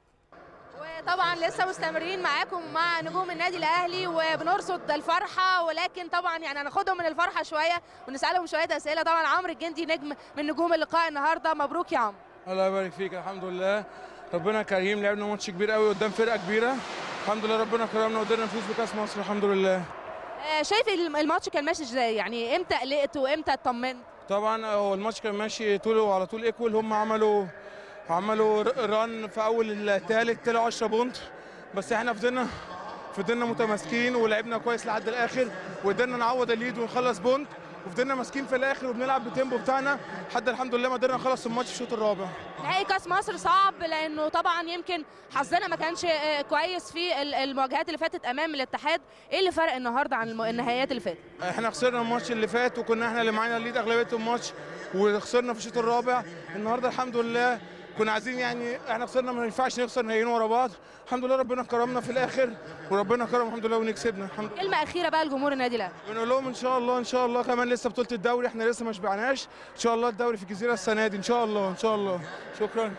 وطبعا لسه مستمرين معاكم مع نجوم النادي الاهلي وبنرصد الفرحه ولكن طبعا يعني هناخدهم من الفرحه شويه ونسالهم شويه اسئله طبعا عمرو الجندي نجم من نجوم اللقاء النهارده مبروك يا عمرو الله يبارك فيك الحمد لله ربنا كريم لعبنا ماتش كبير قوي قدام فرقه كبيره الحمد لله ربنا كرمنا وقدرنا نفوز بكاس مصر الحمد لله آه، شايف الم- الماتش كان ماشي ازاي يعني امتى قلقت وامتى اطمنت طبعا هو الماتش كان ماشي طول وعلى طول ايكوال هم عملوا عملوا ر- ران في اول الثالث طلعوا 10 بونت بس احنا فضلنا فضلنا متماسكين ولعبنا كويس لحد الاخر وقدرنا نعوض الليد ونخلص بونت وفضلنا ماسكين في الاخر وبنلعب بالتيمبو بتاعنا لحد الحمد لله ما قدرنا نخلص الماتش في الشوط الرابع نهائي كاس مصر صعب لانه طبعا يمكن حظنا ما كانش آه، كويس في ال- المواجهات اللي فاتت امام الاتحاد ايه اللي فرق النهارده عن الم- النهائيات اللي فاتت احنا خسرنا الماتش اللي فات وكنا احنا اللي معانا الليد اغلبيه الماتش وخسرنا في الشوط الرابع النهارده الحمد لله كنا عايزين يعني احنا خسرنا ما ينفعش نخسر نهائيين ورا بعض الحمد لله ربنا كرمنا في الاخر وربنا كرم الحمد لله ونكسبنا الحمد لله كلمه اخيره بقى لجمهور النادي الاهلي بنقول لهم ان شاء الله ان شاء الله كمان لسه بطوله الدوري احنا لسه ما شبعناش ان شاء الله الدوري في الجزيره السنه دي ان شاء الله ان شاء الله شكرا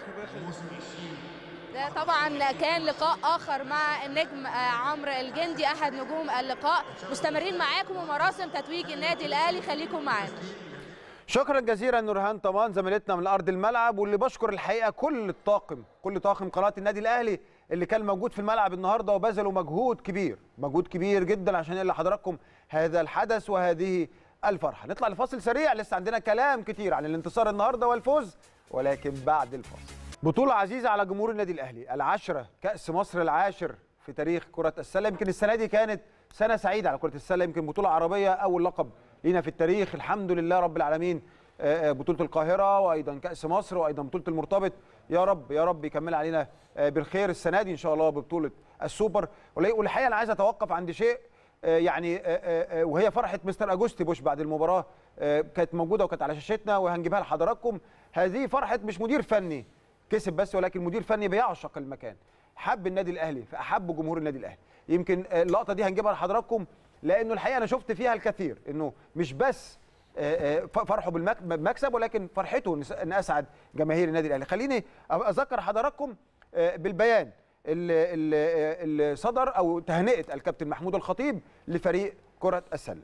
ده طبعا كان لقاء اخر مع النجم آه، عمرو الجندي احد نجوم اللقاء مستمرين معاكم ومراسم تتويج النادي الاهلي خليكم معانا شكرا جزيلا نورهان طمان زميلتنا من ارض الملعب واللي بشكر الحقيقه كل الطاقم كل طاقم قناه النادي الاهلي اللي كان موجود في الملعب النهارده وبذلوا مجهود كبير مجهود كبير جدا عشان يلا حضراتكم هذا الحدث وهذه الفرحه نطلع لفاصل سريع لسه عندنا كلام كتير عن الانتصار النهارده والفوز ولكن بعد الفاصل بطولة عزيزة على جمهور النادي الأهلي العشرة كأس مصر العاشر في تاريخ كرة السلة يمكن السنة دي كانت سنة سعيدة على كرة السلة يمكن بطولة عربية أول لقب لينا في التاريخ الحمد لله رب العالمين آه، آه، بطولة القاهرة وأيضا كأس مصر وأيضا بطولة المرتبط يا رب يا رب يكمل علينا آه، بالخير السنة دي إن شاء الله ببطولة السوبر ولا- والحقيقة أنا عايز أتوقف عند شيء آه، يعني آه، آه، آه، وهي فرحه مستر اجوستي بوش بعد المباراه آه، كانت موجوده وكانت على شاشتنا وهنجيبها لحضراتكم هذه فرحه مش مدير فني كسب بس ولكن مدير فني بيعشق المكان حب النادي الاهلي فاحب جمهور النادي الاهلي يمكن آه، اللقطه دي هنجيبها لحضراتكم لانه الحقيقه انا شفت فيها الكثير انه مش بس آه، آه، ف- فرحه بالمك- بالمكسب ولكن فرحته إن س- ان اسعد جماهير النادي الاهلي خليني أ- اذكر حضراتكم آه، بالبيان اللي, اللي, اللي صدر او تهنئه الكابتن محمود الخطيب لفريق كره السله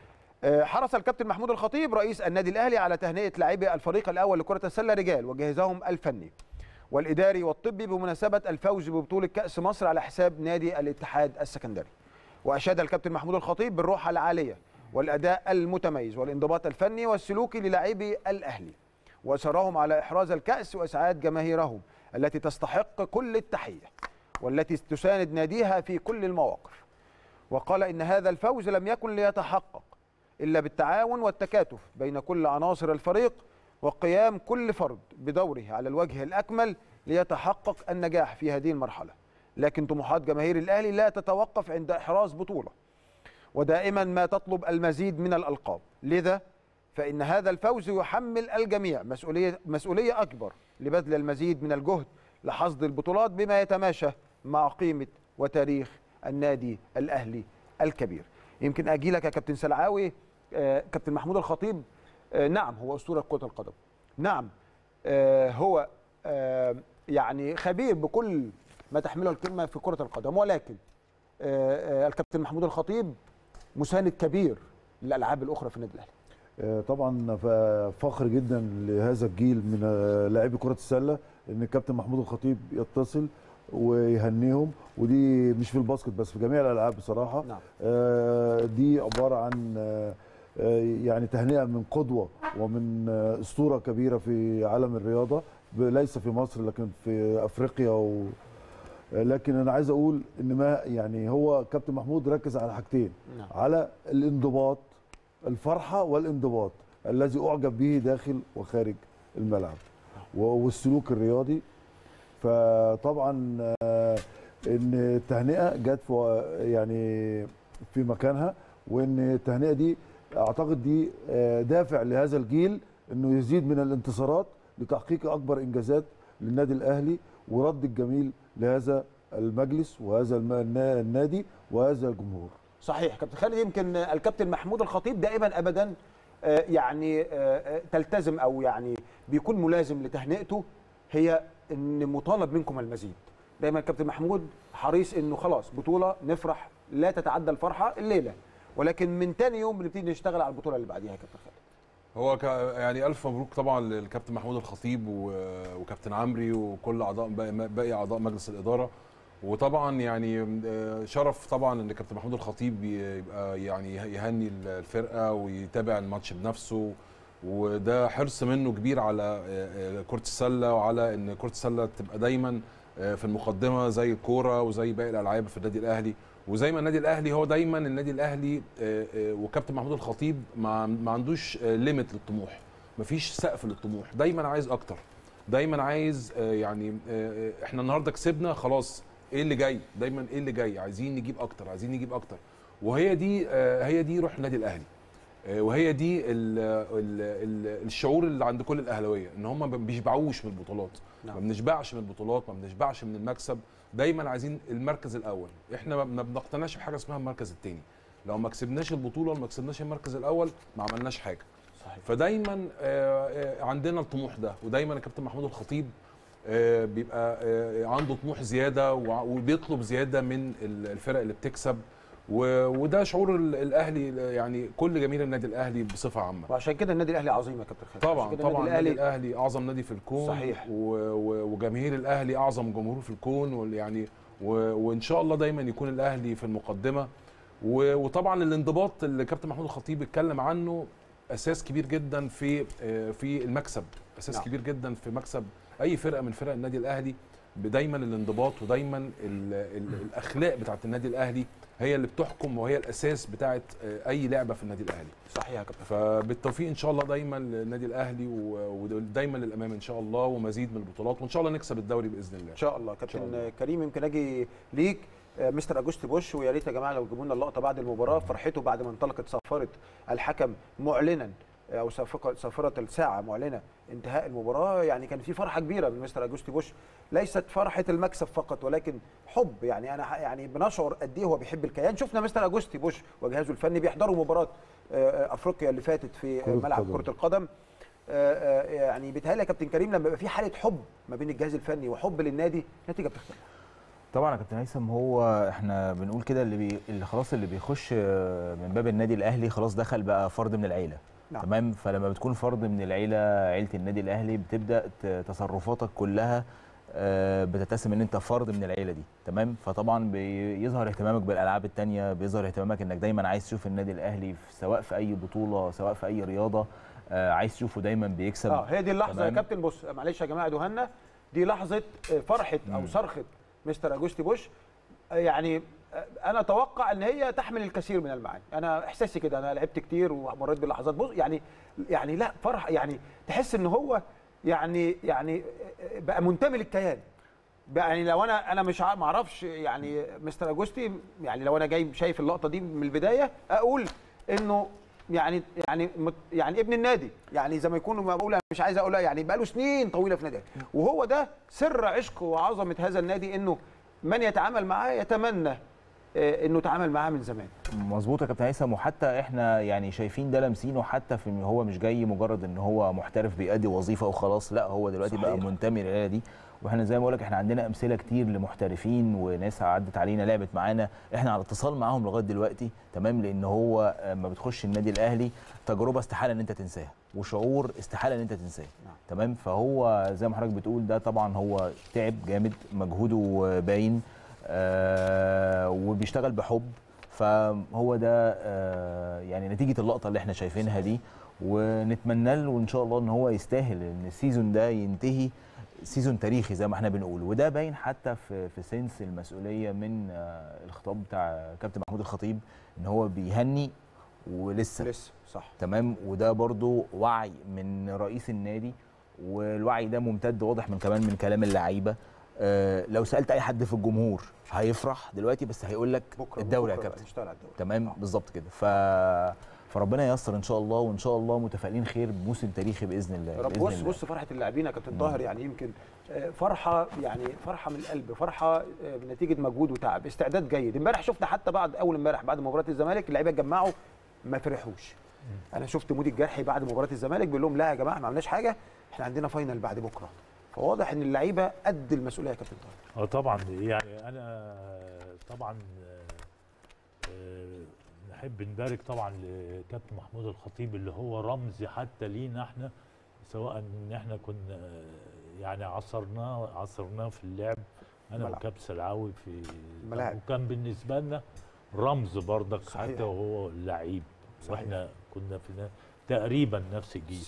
آه، حرص الكابتن محمود الخطيب رئيس النادي الاهلي على تهنئه لاعبي الفريق الاول لكره السله رجال وجهازهم الفني والاداري والطبي بمناسبه الفوز ببطوله كاس مصر على حساب نادي الاتحاد السكندري واشاد الكابتن محمود الخطيب بالروح العاليه والاداء المتميز والانضباط الفني والسلوكي للاعبي الاهلي واصرهم على احراز الكاس واسعاد جماهيرهم التي تستحق كل التحيه والتي تساند ناديها في كل المواقف وقال ان هذا الفوز لم يكن ليتحقق الا بالتعاون والتكاتف بين كل عناصر الفريق وقيام كل فرد بدوره على الوجه الاكمل ليتحقق النجاح في هذه المرحله لكن طموحات جماهير الاهلي لا تتوقف عند احراز بطوله ودائما ما تطلب المزيد من الالقاب لذا فان هذا الفوز يحمل الجميع مسؤوليه مسؤوليه اكبر لبذل المزيد من الجهد لحصد البطولات بما يتماشى مع قيمه وتاريخ النادي الاهلي الكبير يمكن اجي لك يا كابتن سلعاوي آه، كابتن محمود الخطيب آه، نعم هو اسطوره كره القدم نعم آه، هو آه، يعني خبير بكل ما تحمله الكلمه في كره القدم ولكن آه، آه، الكابتن محمود الخطيب مساند كبير للالعاب الاخرى في النادي الاهلي آه، طبعا ف- فخر جدا لهذا الجيل من آه، لاعبي كره السله ان الكابتن محمود الخطيب يتصل ويهنيهم ودي مش في الباسكت بس في جميع الالعاب بصراحه نعم. آه، دي عباره عن آه، آه، يعني تهنئه من قدوه ومن آه، اسطوره كبيره في عالم الرياضه ب- ليس في مصر لكن في افريقيا و لكن انا عايز اقول ان ما يعني هو كابتن محمود ركز على حاجتين نعم. على الانضباط الفرحه والانضباط الذي اعجب به داخل وخارج الملعب و- والسلوك الرياضي فطبعا آه، ان التهنئه جت في يعني في مكانها وان التهنئه دي اعتقد دي آه، دافع لهذا الجيل انه يزيد من الانتصارات لتحقيق اكبر انجازات للنادي الاهلي ورد الجميل لهذا المجلس وهذا الم- النا- النادي وهذا الجمهور صحيح كابتن خالد يمكن الكابتن محمود الخطيب دائما ابدا آه، يعني آه، آه، تلتزم او يعني بيكون ملازم لتهنئته هي ان مطالب منكم المزيد دايما الكابتن محمود حريص انه خلاص بطوله نفرح لا تتعدى الفرحه الليله ولكن من تاني يوم بنبتدي نشتغل على البطوله اللي بعديها يا كابتن خالد هو ك... يعني الف مبروك طبعا للكابتن محمود الخطيب و... وكابتن عمري وكل اعضاء باقي, باقي اعضاء مجلس الاداره وطبعا يعني آه، شرف طبعا ان كابتن محمود الخطيب يبقى يعني يهني الفرقه ويتابع الماتش بنفسه وده حرص منه كبير على آه، آه، كره السله وعلى ان كره السله تبقى دايما آه، في المقدمه زي الكوره وزي باقي الالعاب في النادي الاهلي وزي ما النادي الاهلي هو دايما النادي الاهلي آه، آه، وكابتن محمود الخطيب ما ما عندوش ليميت للطموح مفيش سقف للطموح دايما عايز اكتر دايما عايز آه، يعني آه، آه، احنا النهارده كسبنا خلاص ايه اللي جاي دايما ايه اللي جاي عايزين نجيب اكتر عايزين نجيب اكتر وهي دي آه، هي دي روح النادي الاهلي آه، وهي دي ال ال ال الشعور اللي عند كل الاهلاويه ان هم ما بيشبعوش من البطولات نعم. ما بنشبعش من البطولات ما بنشبعش من المكسب دايما عايزين المركز الاول احنا ما- ما بنقتنعش بحاجه اسمها المركز الثاني لو ما كسبناش البطوله وما كسبناش المركز الاول ما عملناش حاجه صحيح. فدايما آه، آه، عندنا الطموح ده ودايما الكابتن محمود الخطيب آه، بيبقى آه، عنده طموح زياده وع- وبيطلب زياده من ال- الفرق اللي بتكسب و- وده شعور ال- الاهلي يعني كل جماهير النادي الاهلي بصفه عامه وعشان كده النادي الاهلي عظيم يا كابتن خالد طبعا عشان كده طبعا النادي النادي الاهلي الاهلي اعظم نادي في الكون صحيح. و- و- وجماهير الاهلي اعظم جمهور في الكون وال- يعني و- وان شاء الله دايما يكون الاهلي في المقدمه و- وطبعا الانضباط اللي كابتن محمود الخطيب اتكلم عنه اساس كبير جدا في آه، في المكسب اساس نعم. نعم. كبير جدا في مكسب اي فرقه من فرق النادي الاهلي دايما الانضباط ودايما ال ال الاخلاق بتاعه النادي الاهلي هي اللي بتحكم وهي الاساس بتاعه آه، اي لعبه في النادي الاهلي صحيح يا كابتن فبالتوفيق ان شاء الله دايما للنادي الاهلي و- ودايما للامام ان شاء الله ومزيد من البطولات وان شاء الله نكسب الدوري باذن الله ان شاء الله كابتن كريم يمكن اجي ليك آه، مستر اجوست بوش ويا ريت يا جماعه لو تجيبوا لنا اللقطه بعد المباراه فرحته بعد ما انطلقت صفاره الحكم معلنا آه، او صفقه صفره الساعه معلنه انتهاء المباراه يعني كان في فرحه كبيره من مستر اجوست بوش ليست فرحه المكسب فقط ولكن حب يعني انا ح- يعني بنشعر قد ايه هو بيحب الكيان شفنا مستر اجوست بوش وجهازه الفني بيحضروا مباراه آه، آه، افريقيا اللي فاتت في كرة ملعب القدم. كره القدم آه، آه، يعني بيتهيألي يا كابتن كريم لما يبقى في حاله حب ما بين الجهاز الفني وحب للنادي النتيجه بتختلف طبعا يا كابتن هيثم هو احنا بنقول كده اللي, بي... اللي خلاص اللي بيخش آه، من باب النادي الاهلي خلاص دخل بقى فرد من العيله نعم. تمام فلما بتكون فرد من العيله عيله النادي الاهلي بتبدا ت- تصرفاتك كلها آه، بتتسم ان انت فرد من العيله دي تمام فطبعا بيظهر اهتمامك بالالعاب التانية بيظهر اهتمامك انك دايما عايز تشوف النادي الاهلي في- سواء في اي بطوله سواء في اي رياضه آه، عايز تشوفه دايما بيكسب اه هي دي اللحظه يا تمام؟ كابتن بص معلش يا جماعه دهنا دي لحظه آه، فرحه او صرخه مستر اجوستي بوش آه، يعني آه، انا اتوقع ان هي تحمل الكثير من المعاني انا احساسي كده انا لعبت كتير ومريت بلحظات بص يعني يعني لا فرح يعني تحس ان هو يعني يعني آه، بقى منتمي للكيان بقى يعني لو انا انا مش ع- ما اعرفش يعني مستر اجوستي يعني لو انا جاي شايف اللقطه دي من البدايه اقول انه يعني يعني مت- يعني ابن النادي يعني زي ما يكون ما بقول أنا مش عايز اقول يعني بقى له سنين طويله في النادي وهو ده سر عشقه وعظمه هذا النادي انه من يتعامل معاه يتمنى آه، انه يتعامل معاه من زمان مظبوط يا كابتن هيثم وحتى احنا يعني شايفين ده لامسينه حتى في إن هو مش جاي مجرد ان هو محترف بيأدي وظيفه وخلاص لا هو دلوقتي صحيح. بقى منتمي للعيله دي واحنا زي ما بقول لك احنا عندنا امثله كتير لمحترفين وناس عدت علينا لعبت معانا احنا على اتصال معاهم لغايه دلوقتي تمام لان هو لما بتخش النادي الاهلي تجربه استحاله ان انت تنساها وشعور استحاله ان انت تنساه تمام فهو زي ما حضرتك بتقول ده طبعا هو تعب جامد مجهوده باين آه وبيشتغل بحب فهو ده آه يعني نتيجه اللقطه اللي احنا شايفينها دي ونتمنى له ان شاء الله ان هو يستاهل ان السيزون ده ينتهي سيزون تاريخي زي ما احنا بنقول وده باين حتى في في سنس المسؤوليه من آه الخطاب بتاع كابتن محمود الخطيب ان هو بيهني ولسه لسه صح تمام وده برضو وعي من رئيس النادي والوعي ده ممتد واضح من كمان من كلام اللعيبه آه لو سالت اي حد في الجمهور هيفرح دلوقتي بس هيقول لك بكره الدوري يا بكرة كابتن نشتغل على الدوري تمام بالظبط كده ف فربنا ييسر ان شاء الله وان شاء الله متفائلين خير بموسم تاريخي باذن الله يا رب بإذن بص الله. بص فرحه اللاعبين يا كابتن طاهر يعني يمكن آه، فرحه يعني فرحه من القلب فرحه آه، بنتيجه مجهود وتعب استعداد جيد امبارح شفنا حتى بعد اول امبارح بعد مباراه الزمالك اللعيبه اتجمعوا ما فرحوش انا شفت مودي الجرحي بعد مباراه الزمالك بيقول لهم لا يا جماعه ما عملناش حاجه احنا عندنا فاينل بعد بكره فواضح ان اللعيبه قد المسؤوليه يا كابتن طاهر اه طبعا يعني انا طبعا آه، نحب نبارك طبعا لكابتن محمود الخطيب اللي هو رمز حتى لينا احنا سواء ان احنا كنا آه، يعني عصرناه عصرناه في اللعب انا الملعب. وكابتن سلعاوي في الملاعب. وكان بالنسبه لنا رمز برضك صحيح. حتى وهو اللعيب صحيح. واحنا كنا في ن- تقريبا نفس الجيل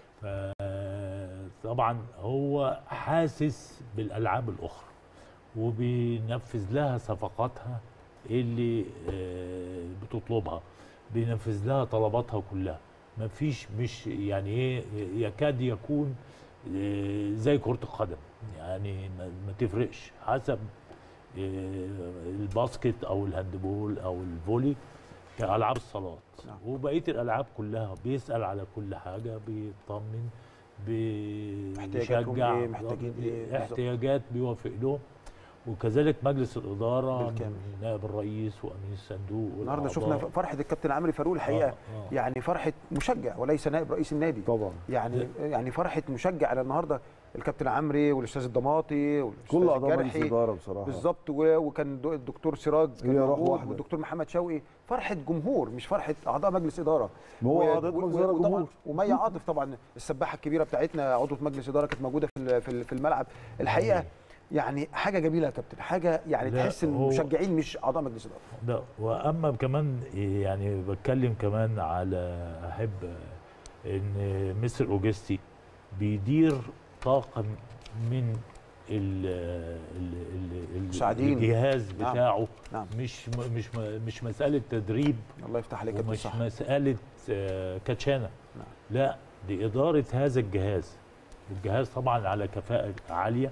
طبعا هو حاسس بالالعاب الاخرى وبينفذ لها صفقاتها اللي آه، بتطلبها بينفذ لها طلباتها كلها مفيش مش يعني ايه يكاد يكون آه، زي كرة القدم يعني ما ما تفرقش حسب آه، الباسكت او الهاندبول او الفولي كالعاب الصالات نعم. وبقيه الالعاب كلها بيسال على كل حاجه بيطمن احتياجاتهم بيشجع إيه، محتاجين إيه، بالظبط. احتياجات بيوافق لهم وكذلك مجلس الاداره بالكامل. من نائب الرئيس وامين الصندوق النهارده شفنا والأعضاء. فرحه الكابتن عمرو فاروق الحقيقه آه، آه. يعني فرحه مشجع وليس نائب رئيس النادي طبعا يعني يعني فرحه مشجع على النهارده الكابتن عمري والاستاذ الضماطي والاستاذ كل أعضاء مجلس الجرحي. الإدارة بصراحة. بالظبط و- وكان دو- الدكتور سراج كان هي روح موجود واحدة. والدكتور محمد شوقي فرحه جمهور مش فرحه اعضاء مجلس اداره ما هو و- أعضاء و- مجلس إدارة وطبعاً- جمهور. ومي عاطف طبعا السباحه الكبيره بتاعتنا عضوه مجلس اداره كانت موجوده في ال- في ال- في الملعب الحقيقه يعني حاجه جميله يا كابتن حاجه يعني لا، تحس ان هو- المشجعين مش اعضاء مجلس اداره ده واما كمان يعني بتكلم كمان على احب ان مستر اوجستي بيدير طاقم من ال ال ال مساعدين. الجهاز نعم. بتاعه نعم. مش م- مش م- مش مساله تدريب الله يفتح عليك يا كابتن ومش صح مساله آه، كاتشانا لا دي اداره هذا الجهاز الجهاز طبعا على كفاءه عاليه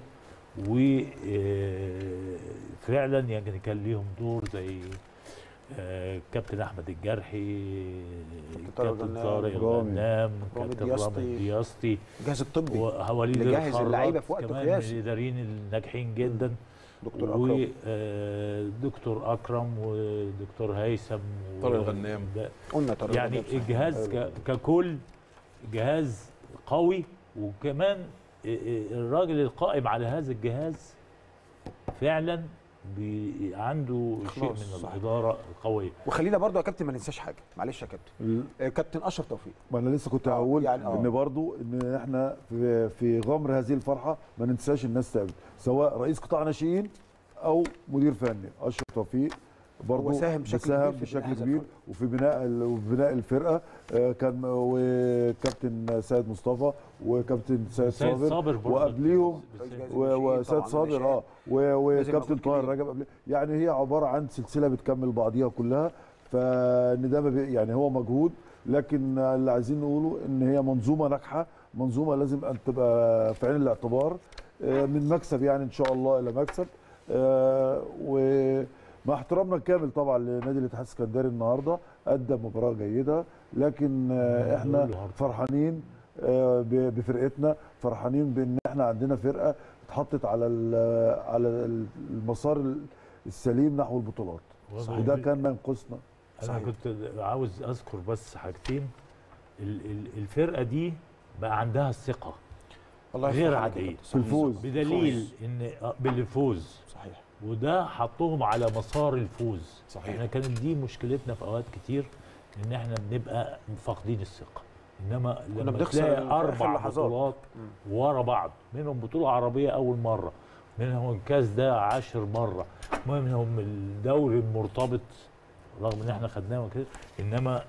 وفعلا يعني كان ليهم دور زي آه، كابتن احمد الجرحي طارق كابتن الغنام، طارق رامي. الغنام رامي كابتن دياسطي. رامي دياسطي الجهاز الطبي ووليد اللي جهز الخراط اللعيبة في وقت كمان قياسي. من الاداريين الناجحين جدا دكتور أكرم. ودكتور اكرم ودكتور هيثم و- طارق الغنام. ده- قلنا طارق يعني الغنام، صح. الجهاز ك- ككل جهاز قوي وكمان الراجل القائم على هذا الجهاز فعلا بي عنده شيء إخلاص، من صح. الاداره القويه وخلينا برضو يا كابتن ما ننساش حاجه معلش يا كابتن ال- آه، كابتن اشرف توفيق ما انا لسه كنت هقول يعني آه. ان برضو ان احنا في في غمر هذه الفرحه ما ننساش الناس تعبت سواء رئيس قطاع ناشئين او مدير فني اشرف توفيق برضو هو ساهم بشكل بيساهم كبير في بشكل بناء هذا كبير وفي بناء ال- وفي بناء الفرقه آه، كان وكابتن سيد مصطفى وكابتن سيد سيد صابر صابر برضو. وقبليهم بالسيد. و- وسيد طبعاً صابر ناشئين. اه و- لازم وكابتن مجهود طاهر كبير. رجب قبل يعني هي عباره عن سلسله بتكمل بعضيها كلها فان ده ما بي- يعني هو مجهود لكن اللي عايزين نقوله ان هي منظومه ناجحه منظومه لازم ان تبقى في عين الاعتبار آه، من مكسب يعني ان شاء الله الى مكسب آه، ومع احترامنا الكامل طبعا لنادي الاتحاد السكندري النهارده ادى مباراه جيده لكن آه، احنا فرحانين آه، ب- بفرقتنا فرحانين بان احنا عندنا فرقه اتحطت على ال- على المسار السليم نحو البطولات صحيح. وده كان ما ينقصنا انا كنت عاوز اذكر بس حاجتين ال- ال- الفرقه دي بقى عندها الثقه الله يفتح غير عليك يا عاديه كابتن. صحيح. بالفوز. بدليل فوز. ان آه، بالفوز صحيح وده حطهم على مسار الفوز صحيح. احنا كانت دي مشكلتنا في اوقات كتير ان احنا بنبقى فاقدين الثقه انما كنا لما بنخسر تلاقي في آخر اربع لحظات. بطولات ورا بعض منهم بطوله عربيه اول مره منهم الكاس ده عشر مره منهم الدوري المرتبط رغم ان احنا خدناه كده انما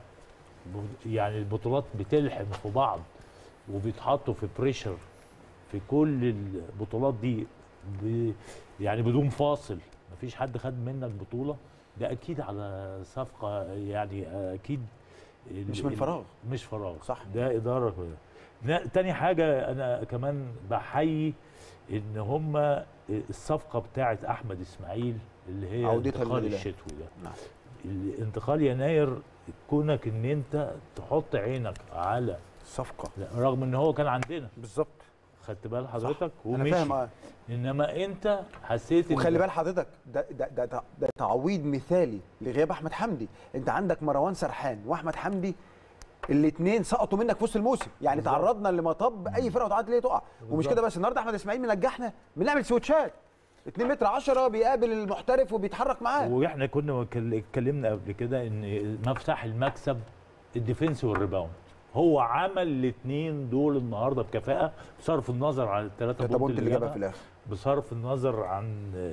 ب- يعني البطولات بتلحم في بعض وبيتحطوا في بريشر في كل البطولات دي ب يعني بدون فاصل مفيش حد خد منك بطوله ده اكيد على صفقه يعني اكيد ال- مش من ال- فراغ. مش فراغ صح. ده اداره كويسة. نا- تاني حاجه انا كمان بحيي ان هم الصفقه بتاعت احمد اسماعيل اللي هي عودتها انتقال للنادي الشتوي ده نعم. الانتقال يناير كونك ان انت تحط عينك على صفقه رغم ان هو كان عندنا بالظبط خدت بال حضرتك أنا ومشي فاهم، آه. انما انت حسيت إن- وخلي بال حضرتك ده ده ده, ده, ده تعويض مثالي لغياب احمد حمدي انت عندك مروان سرحان واحمد حمدي الاثنين سقطوا منك في وسط الموسم يعني بالظبط. تعرضنا لمطب اي فرقه وتعرض ليه تقع ومش كده بس النهارده احمد اسماعيل منجحنا بنعمل سويتشات 2 متر 10 بيقابل المحترف وبيتحرك معاه واحنا كنا اتكل- اتكلمنا قبل كده ان مفتاح المكسب الديفنس والريباوند هو عمل الاثنين دول النهارده بكفاءه بصرف النظر عن الثلاثه التلاتة بونت اللي جابها جابها في الآخر. بصرف النظر عن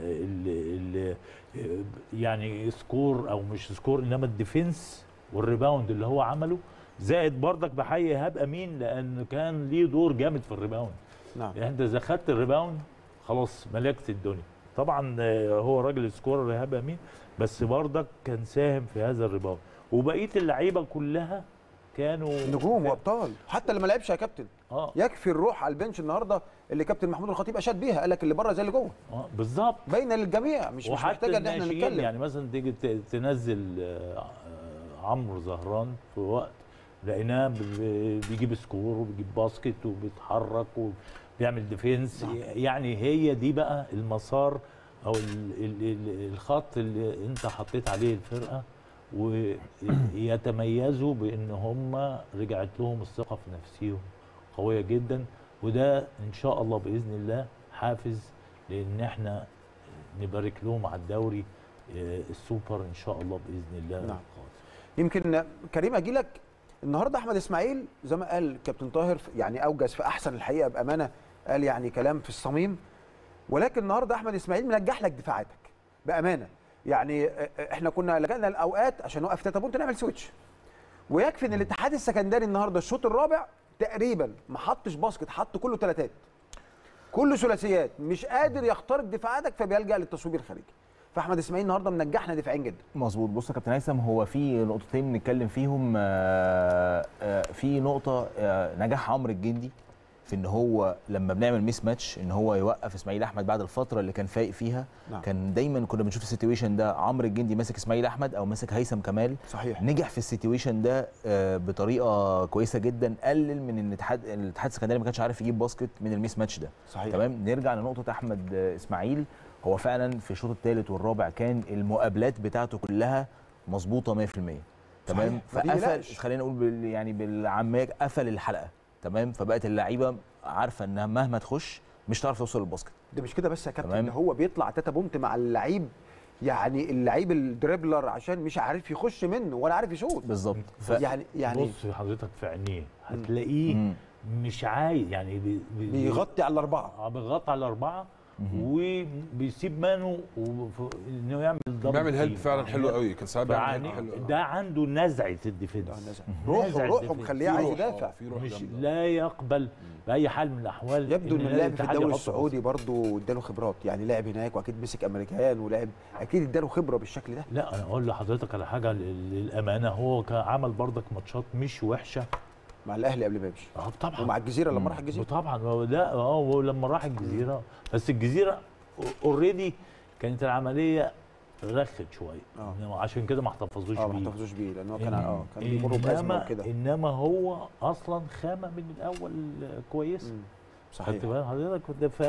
ال ال يعني سكور او مش سكور انما الديفنس والريباوند اللي هو عمله زائد برضك بحيي ايهاب امين لان كان ليه دور جامد في الريباوند نعم يعني انت اذا خدت الريباوند خلاص ملكت الدنيا طبعا آه، هو راجل سكور ايهاب امين بس برضك كان ساهم في هذا الريباوند وبقيه اللعيبه كلها كانوا نجوم وابطال حتى اللي ما لعبش يا كابتن اه يكفي الروح على البنش النهارده اللي كابتن محمود الخطيب اشاد بيها قال لك اللي بره زي اللي جوه اه بالظبط باينه للجميع مش مش وحتى محتاجه ان احنا الناشئين نتكلم يعني مثلا تيجي ت- تنزل آه، آه، عمرو زهران في وقت لقيناه ب- ب- بيجيب سكور وبيجيب باسكت وبيتحرك وبيعمل ديفينس يعني هي دي بقى المسار او ال ال ال الخط اللي انت حطيت عليه الفرقه ويتميزوا بان هم رجعت لهم الثقه في نفسهم قويه جدا وده ان شاء الله باذن الله حافز لان احنا نبارك لهم على الدوري آه، السوبر ان شاء الله باذن الله نعم. يمكن كريم اجي لك النهارده احمد اسماعيل زي ما قال كابتن طاهر يعني اوجز في احسن الحقيقه بامانه قال يعني كلام في الصميم ولكن النهارده احمد اسماعيل منجح لك دفاعاتك بامانه يعني آه، آه، احنا كنا لجأنا الاوقات عشان نوقف تاتا بونت نعمل سويتش ويكفي ان الاتحاد السكندري النهارده الشوط الرابع تقريبا ما حطش باسكت حط كله ثلاثات كله ثلاثيات مش قادر يخترق دفاعاتك فبيلجأ للتصويب الخارجي فاحمد اسماعيل النهارده منجحنا دفاعيا جدا مظبوط بص يا كابتن هيثم هو في نقطتين بنتكلم فيهم آه، آه، في نقطه آه، نجاح عمرو الجندي في ان هو لما بنعمل ميس ماتش ان هو يوقف اسماعيل احمد بعد الفتره اللي كان فايق فيها نعم. كان دايما كنا بنشوف السيتويشن ده عمرو الجندي ماسك اسماعيل احمد او ماسك هيثم كمال صحيح نجح في السيتويشن ده آه، بطريقه كويسه جدا قلل من ان الاتحاد الاتحاد السكندري ما كانش عارف يجيب باسكت من الميس ماتش ده صحيح. تمام نرجع لنقطه احمد آه، اسماعيل هو فعلا في الشوط الثالث والرابع كان المقابلات بتاعته كلها مظبوطه 100% تمام صحيح. ما فقفل بيقلقش. خلينا نقول بال يعني بالعاميه قفل الحلقه تمام فبقت اللعيبه عارفه انها مهما تخش مش هتعرف توصل للباسكت ده مش كده بس يا كابتن تمام. ده هو بيطلع تاتا بومت مع اللعيب يعني اللعيب الدريبلر عشان مش عارف يخش منه ولا عارف يشوط بالظبط ف... يعني يعني بص حضرتك في عينيه هتلاقيه مش عايز يعني بي بي بيغطي على الاربعه اه بيغطي على الاربعه وبيسيب مانو وف- انه يعمل دبل بيعمل هيلب تيم. فعلا حلو قوي كان ساعات بيعمل فيعني هيلب حلو قوي. ده عنده نزعه الديفنس روحه نزعة روحه الديفنس. مخليه في عايز روح. يدافع مش لا يقبل باي حال من الاحوال يبدو ان نادي اللعب في الاتحاد الدوري يحط السعودي برضه اداله خبرات يعني لعب هناك واكيد مسك امريكان ولعب اكيد اداله خبره بالشكل ده لا انا اقول لحضرتك على حاجه لل- للامانه هو كان عمل برضك ماتشات مش وحشه مع الاهلي قبل ما يمشي اه طبعا ومع الجزيره لما راح الجزيره طبعا هو لا اه هو لما راح الجزيره بس الجزيره اوريدي كانت العمليه رخت شويه إنما عشان كده ما احتفظوش اه بيه ما احتفظوش بيه لان هو كان إن- اه كان بيمر بازمه إنما- وكده انما هو اصلا خامه من الاول كويس صحيح. خدت بال حضرتك ده ف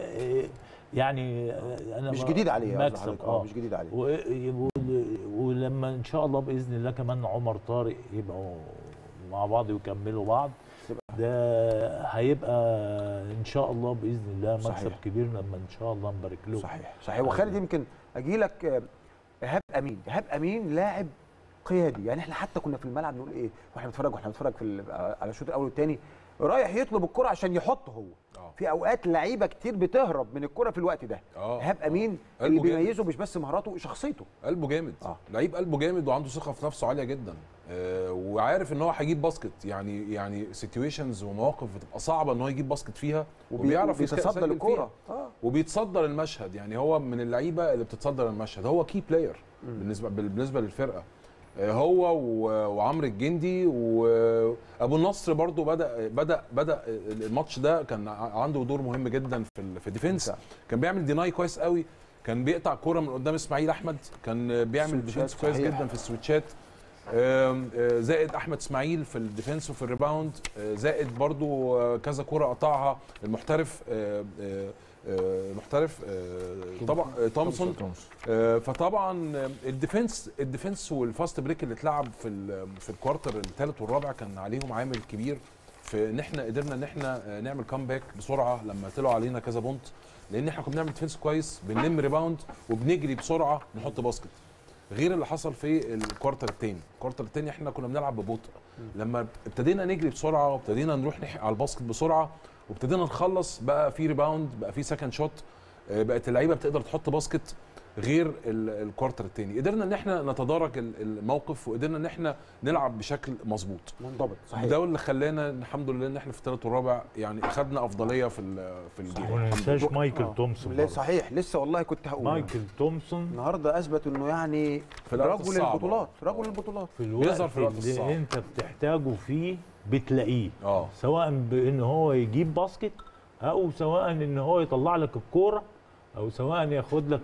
يعني انا مش ما- جديد عليه قصدي مكسب حضرتك. اه مش جديد عليه و... و... ولما ان شاء الله باذن الله كمان عمر طارق يبقوا مع بعض ويكملوا بعض ده هيبقى ان شاء الله باذن الله مكسب صحيح. كبير لما ان شاء الله نبارك له صحيح صحيح وخالد يمكن اجي لك آه، ايهاب امين ايهاب امين لاعب قيادي يعني احنا حتى كنا في الملعب نقول ايه واحنا بنتفرج واحنا بنتفرج في ال- على الشوط الاول والثاني رايح يطلب الكره عشان يحط هو في اوقات لعيبه كتير بتهرب من الكره في الوقت ده اه ايهاب امين اللي قلبه جامد. بيميزه مش بس مهاراته شخصيته قلبه جامد آه. لعيب قلبه جامد وعنده ثقه في نفسه عاليه جدا آه وعارف ان هو هيجيب باسكت يعني يعني سيتويشنز ومواقف بتبقى صعبه ان هو يجيب باسكت فيها وبي- وبيعرف يسك- وبيتصدى يسجل للكورة. فيها. آه. وبيتصدر المشهد يعني هو من اللعيبه اللي بتتصدر المشهد هو كي بلاير مم. بالنسبه بالنسبه للفرقه آه، هو و- وعمرو الجندي وابو النصر برضو بدا بدا بدا الماتش ده كان ع- عنده دور مهم جدا في ال- في الديفنس كان بيعمل ديناي كويس قوي كان بيقطع كوره من قدام اسماعيل احمد كان بيعمل سويتشات ديفنس كويس صحيح. جدا في السويتشات آم، آه، زائد احمد اسماعيل في الديفنس وفي الريباوند آه، زائد برضو آه، كذا كوره قطعها المحترف آه، آه، آه، محترف آه، طبعا آه، تومسون آه، فطبعا آه، الديفنس الديفنس والفاست بريك اللي اتلعب في ال- في الكوارتر الثالث والرابع كان عليهم عامل كبير في ان احنا قدرنا ان احنا آه، نعمل كامباك بسرعه لما طلعوا علينا كذا بونت لان احنا كنا بنعمل ديفنس كويس بنلم ريباوند وبنجري بسرعه نحط باسكت غير اللي حصل في الكوارتر الثاني الكوارتر الثاني احنا كنا بنلعب ببطء لما ابتدينا نجري بسرعه وابتدينا نروح نح- على الباسكت بسرعه وابتدينا نخلص بقى في ريباوند بقى في سكند شوت بقت اللعيبه بتقدر تحط باسكت غير ال- الكوارتر الثاني قدرنا ان احنا نتدارك ال- الموقف وقدرنا ان احنا نلعب بشكل مظبوط منضبط صحيح ده اللي خلانا الحمد لله ان احنا في الثالث والرابع يعني خدنا افضليه في ال- في الجيم وما ننساش مايكل آه. تومسون لا، برضه. صحيح لسه والله كنت هقول مايكل تومسون النهارده اثبت انه يعني في الأوقات رجل الصعبة. البطولات رجل البطولات في الوقت بيظهر في الوقت اللي الصعب. انت بتحتاجه فيه بتلاقيه اه سواء بان هو يجيب باسكت او سواء ان هو يطلع لك الكوره او سواء ياخد لك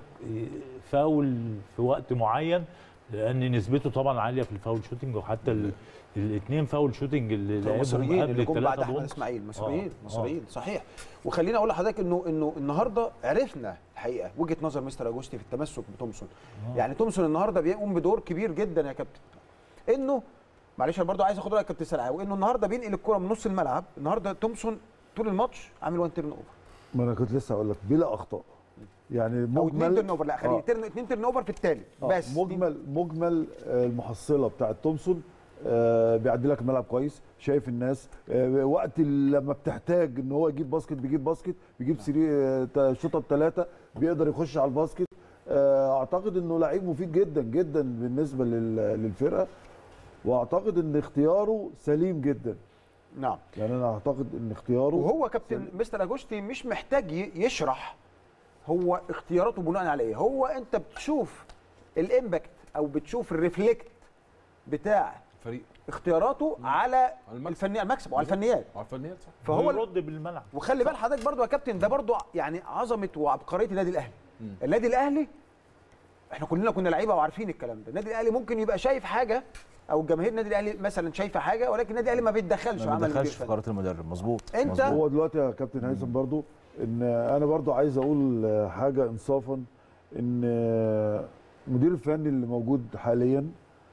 فاول في وقت معين لان نسبته طبعا عاليه في الفاول شوتنج وحتى الاثنين فاول شوتنج اللي لعبهم المصريين قبل اللي جم بعد الثلاثه احمد دول اسماعيل مصريين آه، مصريين صحيح وخليني اقول لحضرتك انه انه النهارده عرفنا الحقيقه وجهه نظر مستر اجوستي في التمسك بتومسون آه. يعني تومسون النهارده بيقوم بدور كبير جدا يا كابتن انه معلش انا برضو عايز اخد رايك كابتن سلعاوي انه النهارده بينقل الكره من نص الملعب النهارده تومسون طول الماتش عامل وان تيرن اوفر ما انا كنت لسه هقول لك بلا اخطاء يعني او اثنين مجمل تيرن اوفر لا خليني آه. تيرن اثنين تيرن اوفر في الثالث آه، بس مجمل مجمل آه، المحصله بتاعه تومسون آه، بيعدي لك الملعب كويس شايف الناس آه، وقت ال- لما بتحتاج ان هو يجيب باسكت بيجيب باسكت بيجيب سري آه، شوطه بثلاثه بيقدر يخش على الباسكت آه، اعتقد انه لعيب مفيد جدا جدا بالنسبه لل- للفرقه واعتقد ان اختياره سليم جدا نعم يعني انا اعتقد ان اختياره وهو كابتن مستر اجوستي مش محتاج ي- يشرح هو اختياراته بناء على ايه هو انت بتشوف الامباكت او بتشوف الريفلكت بتاع فريق اختياراته على الفنيات المكسب وعلى الفنيات على الفنيات صح فهو يرد بالملعب وخلي بال حضرتك برضو يا كابتن ده برضو يعني عظمه وعبقريه النادي الاهلي النادي الاهلي احنا كلنا كنا لعيبه وعارفين الكلام ده النادي الاهلي ممكن يبقى شايف حاجه او جماهير النادي الاهلي مثلا شايفه حاجه ولكن النادي الاهلي ما بيتدخلش في ما عمل المدير بيدخلش في الفني. قرارات المدرب مظبوط انت مظبوط. هو دلوقتي يا كابتن هيثم برضو ان انا برضو عايز اقول حاجه انصافا ان المدير الفني اللي موجود حاليا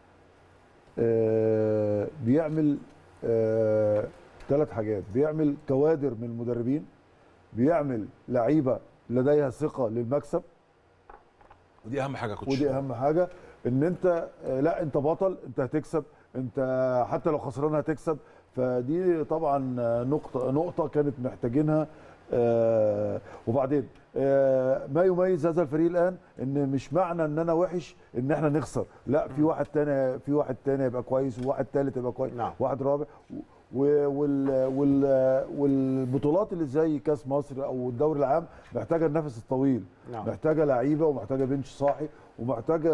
آه، بيعمل ثلاث حاجات بيعمل كوادر من المدربين بيعمل لعيبه لديها ثقه للمكسب ودي اهم حاجه يا كوتش ودي اهم حاجه ان انت آه، لا انت بطل انت هتكسب انت حتى لو خسران هتكسب فدي طبعا آه، نقطه نقطه كانت محتاجينها آه، وبعدين آه، ما يميز هذا الفريق الان ان مش معنى ان انا وحش ان احنا نخسر لا في واحد تاني في واحد تاني يبقى كويس وواحد تالت يبقى كويس نعم. واحد رابع و- وال وال والبطولات اللي زي كاس مصر او الدوري العام محتاجه النفس الطويل نعم. محتاجه لعيبه ومحتاجه بنش صاحي ومحتاجه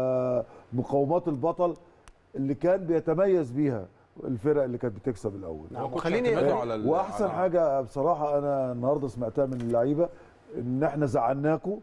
مقاومات البطل اللي كان بيتميز بيها الفرق اللي كانت بتكسب الاول نعم وخليني واحسن حاجه بصراحه انا النهارده سمعتها من اللعيبه ان احنا زعلناكم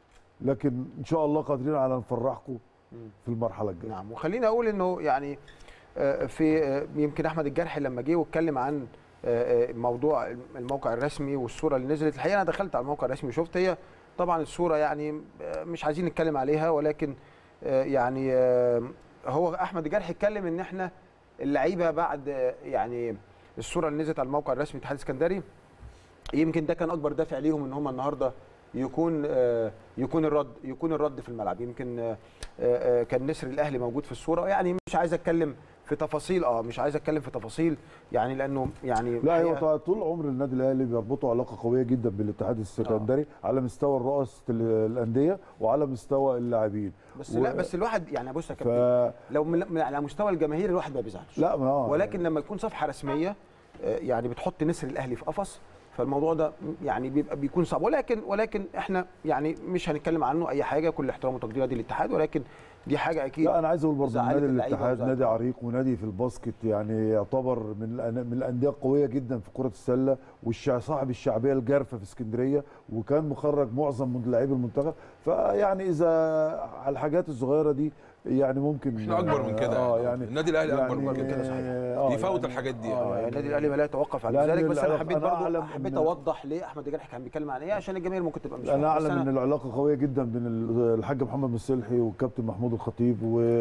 لكن ان شاء الله قادرين على نفرحكم في المرحله الجايه نعم وخليني اقول انه يعني آه، في آه، يمكن احمد الجرحي لما جه واتكلم عن آه، آه، موضوع الموقع الرسمي والصوره اللي نزلت الحقيقه انا دخلت على الموقع الرسمي وشفت هي طبعا الصوره يعني آه، مش عايزين نتكلم عليها ولكن آه، يعني آه، هو احمد الجرحي اتكلم ان احنا اللعيبه بعد آه، يعني الصوره اللي نزلت على الموقع الرسمي الاتحاد السكندري يمكن ده كان اكبر دافع ليهم ان هم النهارده يكون آه، يكون الرد يكون الرد في الملعب يمكن آه، آه، كان نسر الاهلي موجود في الصوره يعني مش عايز اتكلم في تفاصيل اه مش عايز اتكلم في تفاصيل يعني لانه يعني لا الحقيقة- هو طول عمر النادي الاهلي بيربطوا علاقه قويه جدا بالاتحاد السكندري على مستوى رؤساء الانديه وعلى مستوى اللاعبين بس و- لا بس الواحد يعني بص يا ف... كابتن لو من من على مستوى الجماهير الواحد ما بيزعلش لا ما هو- ولكن لما يكون صفحه رسميه آه، يعني بتحط نسر الاهلي في قفص فالموضوع ده يعني بيبقى بيكون صعب ولكن ولكن احنا يعني مش هنتكلم عنه اي حاجه كل احترام وتقدير نادي الاتحاد ولكن دي حاجه اكيد لا انا عايز اقول برضه زعلت نادي اللعيبة الاتحاد وزعلت- نادي عريق ونادي في الباسكت يعني يعتبر من الأن- من الانديه القويه جدا في كره السله والشع صاحب الشعبيه الجارفه في اسكندريه وكان مخرج معظم من لاعبي المنتخب فيعني اذا على الحاجات الصغيره دي يعني ممكن احنا اكبر من كده اه يعني. يعني النادي الاهلي اكبر من يعني- كده آه، يفوت يعني- الحاجات دي آه، يعني النادي الاهلي لا يتوقف على لأن ذلك بس انا العلاقة- حبيت أنا برضه أعلم حبيت إن- اوضح ليه احمد الجرحي كان بيتكلم عن ايه عشان الجماهير ممكن تبقى مش انا فاهمة. بس اعلم ان العلاقه قويه جدا بين ال- الحاج محمد مسلحي والكابتن محمود الخطيب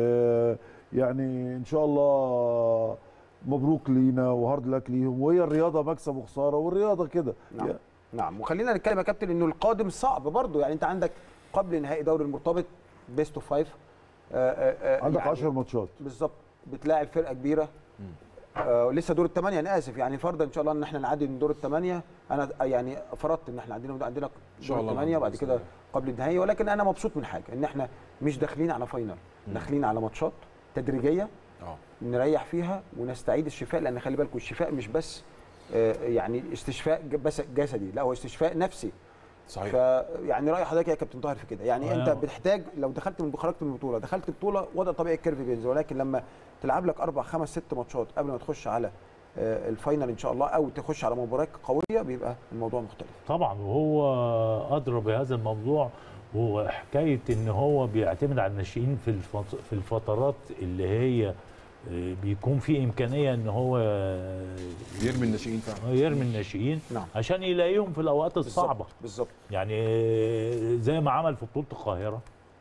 ويعني ان شاء الله مبروك لينا وهارد لك ليهم وهي الرياضه مكسب وخساره والرياضه كده نعم نعم وخلينا نتكلم يا كابتن انه القادم صعب برضه يعني انت عندك قبل نهائي دوري المرتبط بيست اوف فايف عندك 10 ماتشات بالظبط بتلاعب فرقه كبيره آه لسه دور الثمانيه انا اسف يعني فرضا ان شاء الله ان احنا نعدي من دور الثمانيه انا يعني فرضت ان احنا عندنا عندنا شاء دور الله الثمانيه وبعد بإذن كده الله. قبل النهائي ولكن انا مبسوط من حاجه ان احنا مش داخلين على فاينل داخلين على ماتشات تدريجيه اه نريح فيها ونستعيد الشفاء لان خلي بالكم الشفاء مش بس آه، يعني استشفاء ج- بس جسدي لا هو استشفاء نفسي صحيح. فيعني راي حضرتك يا كابتن طاهر في كده يعني آه. انت بتحتاج لو دخلت من خرجت من البطوله دخلت بطوله وضع طبيعي الكيرف بينزل ولكن لما تلعب لك اربع خمس ست ماتشات قبل ما تخش على آه، الفاينل ان شاء الله او تخش على مباراه قويه بيبقى الموضوع مختلف طبعا وهو ادرى بهذا الموضوع وحكايه ان هو بيعتمد على الناشئين في الفت- في الفترات اللي هي آه، بيكون في امكانيه ان هو يرمي الناشئين فعلا يرمي الناشئين نعم. عشان يلاقيهم في الاوقات الصعبه بالظبط يعني آه، زي ما عمل في بطوله القاهره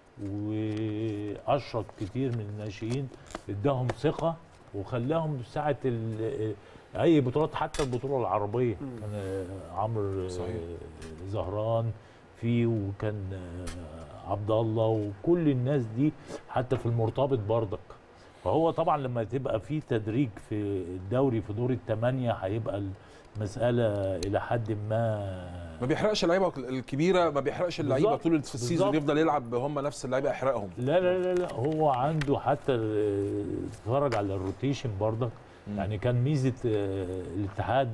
واشرك كتير من الناشئين اداهم ثقه وخلاهم ساعه ال- اي بطولات حتى البطوله العربيه كان آه، عمرو آه، صحيح. زهران فيه وكان آه، عبد الله وكل الناس دي حتى في المرتبط برضك فهو طبعا لما تبقى في تدريج في الدوري في دور الثمانيه هيبقى المساله الى حد ما ما بيحرقش اللعيبه الكبيره ما بيحرقش اللعيبه بالظبط، طول السيزون بالظبط. يفضل يلعب هم نفس اللعيبه يحرقهم لا لا لا لا هو عنده حتى آه، اتفرج على الروتيشن برضك يعني كان ميزه آه، الاتحاد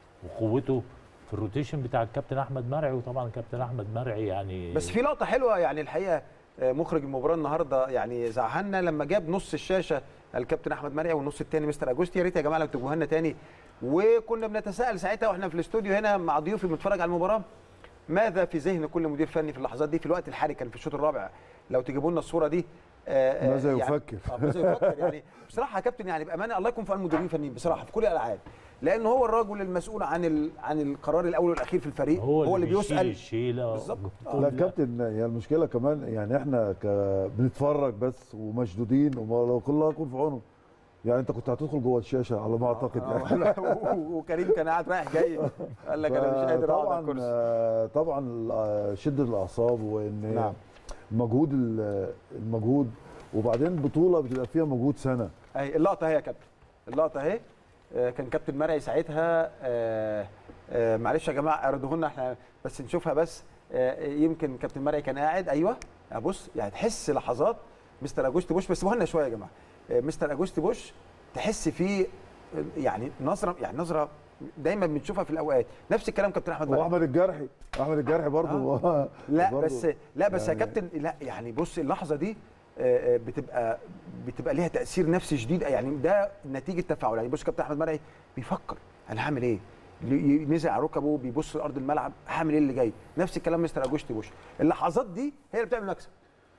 وقوته في الروتيشن بتاع الكابتن احمد مرعي وطبعا الكابتن احمد مرعي يعني بس في لقطه حلوه يعني الحقيقه آه، مخرج المباراه النهارده يعني زعلنا لما جاب نص الشاشه الكابتن احمد مرعي والنص الثاني مستر اجوستي يا ريت يا جماعه لو تجيبوها لنا تاني وكنا بنتساءل ساعتها واحنا في الاستوديو هنا مع ضيوفي بنتفرج على المباراه ماذا في ذهن كل مدير فني في اللحظات دي في الوقت الحالي كان في الشوط الرابع لو تجيبوا لنا الصوره دي آه، آه، ماذا يعني- يفكر؟ آه، ماذا يفكر يعني بصراحه يا كابتن يعني بامانه الله يكون في عون المديرين الفنيين بصراحه في كل الالعاب لان هو الرجل المسؤول عن ال... عن القرار الاول والاخير في الفريق هو اللي, اللي بيشيل بيسال الشيله بالظبط لا كابتن هي المشكله كمان يعني احنا ك... بنتفرج بس ومشدودين ولو كل الله يكون في عونه يعني انت كنت هتدخل جوه الشاشه على ما اعتقد يعني وكريم كان قاعد رايح جاي قال لك انا مش قادر اقعد على طبعا الكرسي طبعا آه، شده الاعصاب وان نعم. مجهود ال- المجهود وبعدين بطوله بتبقى فيها مجهود سنه اهي اللقطه اهي يا كابتن اللقطه اهي آه، كان كابتن مرعي ساعتها آه، آه، معلش يا جماعه اعرضوه لنا احنا بس نشوفها بس آه، يمكن كابتن مرعي كان قاعد ايوه آه، بص يعني تحس لحظات مستر اجوستي بوش بس لنا شويه يا جماعه آه، مستر اجوستي بوش تحس فيه آه، يعني نظره يعني نظره دايما بنشوفها في الاوقات نفس الكلام كابتن احمد مرعي واحمد الجرحي احمد الجرحي برضه لا برضه بس لا بس يا يعني- كابتن لا يعني بص اللحظه دي آه، آه، بتبقى بتبقى ليها تاثير نفسي شديد يعني ده نتيجه تفاعل يعني بص كابتن احمد مرعي بيفكر انا هعمل ايه ي- نزل على ركبه بيبص لارض الملعب هعمل ايه اللي جاي نفس الكلام مستر اجوستي بوش اللحظات دي هي اللي بتعمل مكسب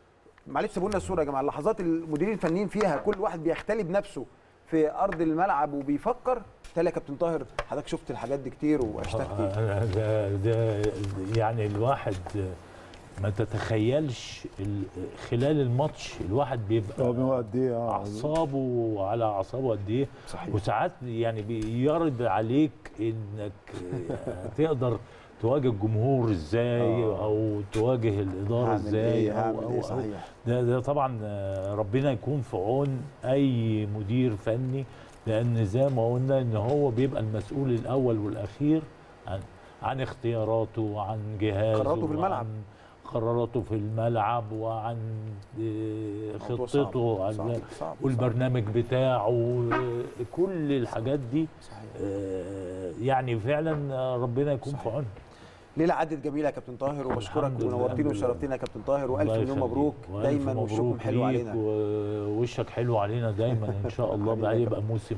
معلش سيبوا لنا الصوره يا جماعه اللحظات المديرين الفنيين فيها كل واحد بيختلي بنفسه في ارض الملعب وبيفكر تالي يا كابتن طاهر حضرتك شفت الحاجات دي كتير وعشتها كتير آه، ده, ده يعني الواحد ما تتخيلش ال- خلال الماتش الواحد بيبقى هو قد ايه اه اعصابه على اعصابه قد ايه صحيح. وساعات يعني بيرد عليك انك تقدر تواجه الجمهور ازاي آه. او تواجه الاداره هعمل ازاي إيه؟ أو- هعمل أو- إيه؟ أو- صحيح. ده ده طبعا آه، ربنا يكون في عون اي مدير فني لان زي ما قلنا ان هو بيبقى المسؤول الاول والاخير عن عن اختياراته وعن جهازه قراراته في الملعب. وعن قراراته في الملعب وعن آه، موضوع صعب، خطته عن- صعب، صعب، والبرنامج بتاعه آه، كل الحاجات دي آه، يعني فعلا آه، ربنا يكون في عونه ليله عدت جميله يا كابتن طاهر وبشكرك الحمد لله، ونورتينا الحمد لله. وشرفتينا يا كابتن طاهر والف الله مليون يخليك. مبروك وألف دايما وشكم مبروك حلو ليك علينا ووشك حلو علينا دايما ان شاء الله حبيبي بقى يا يبقى موسم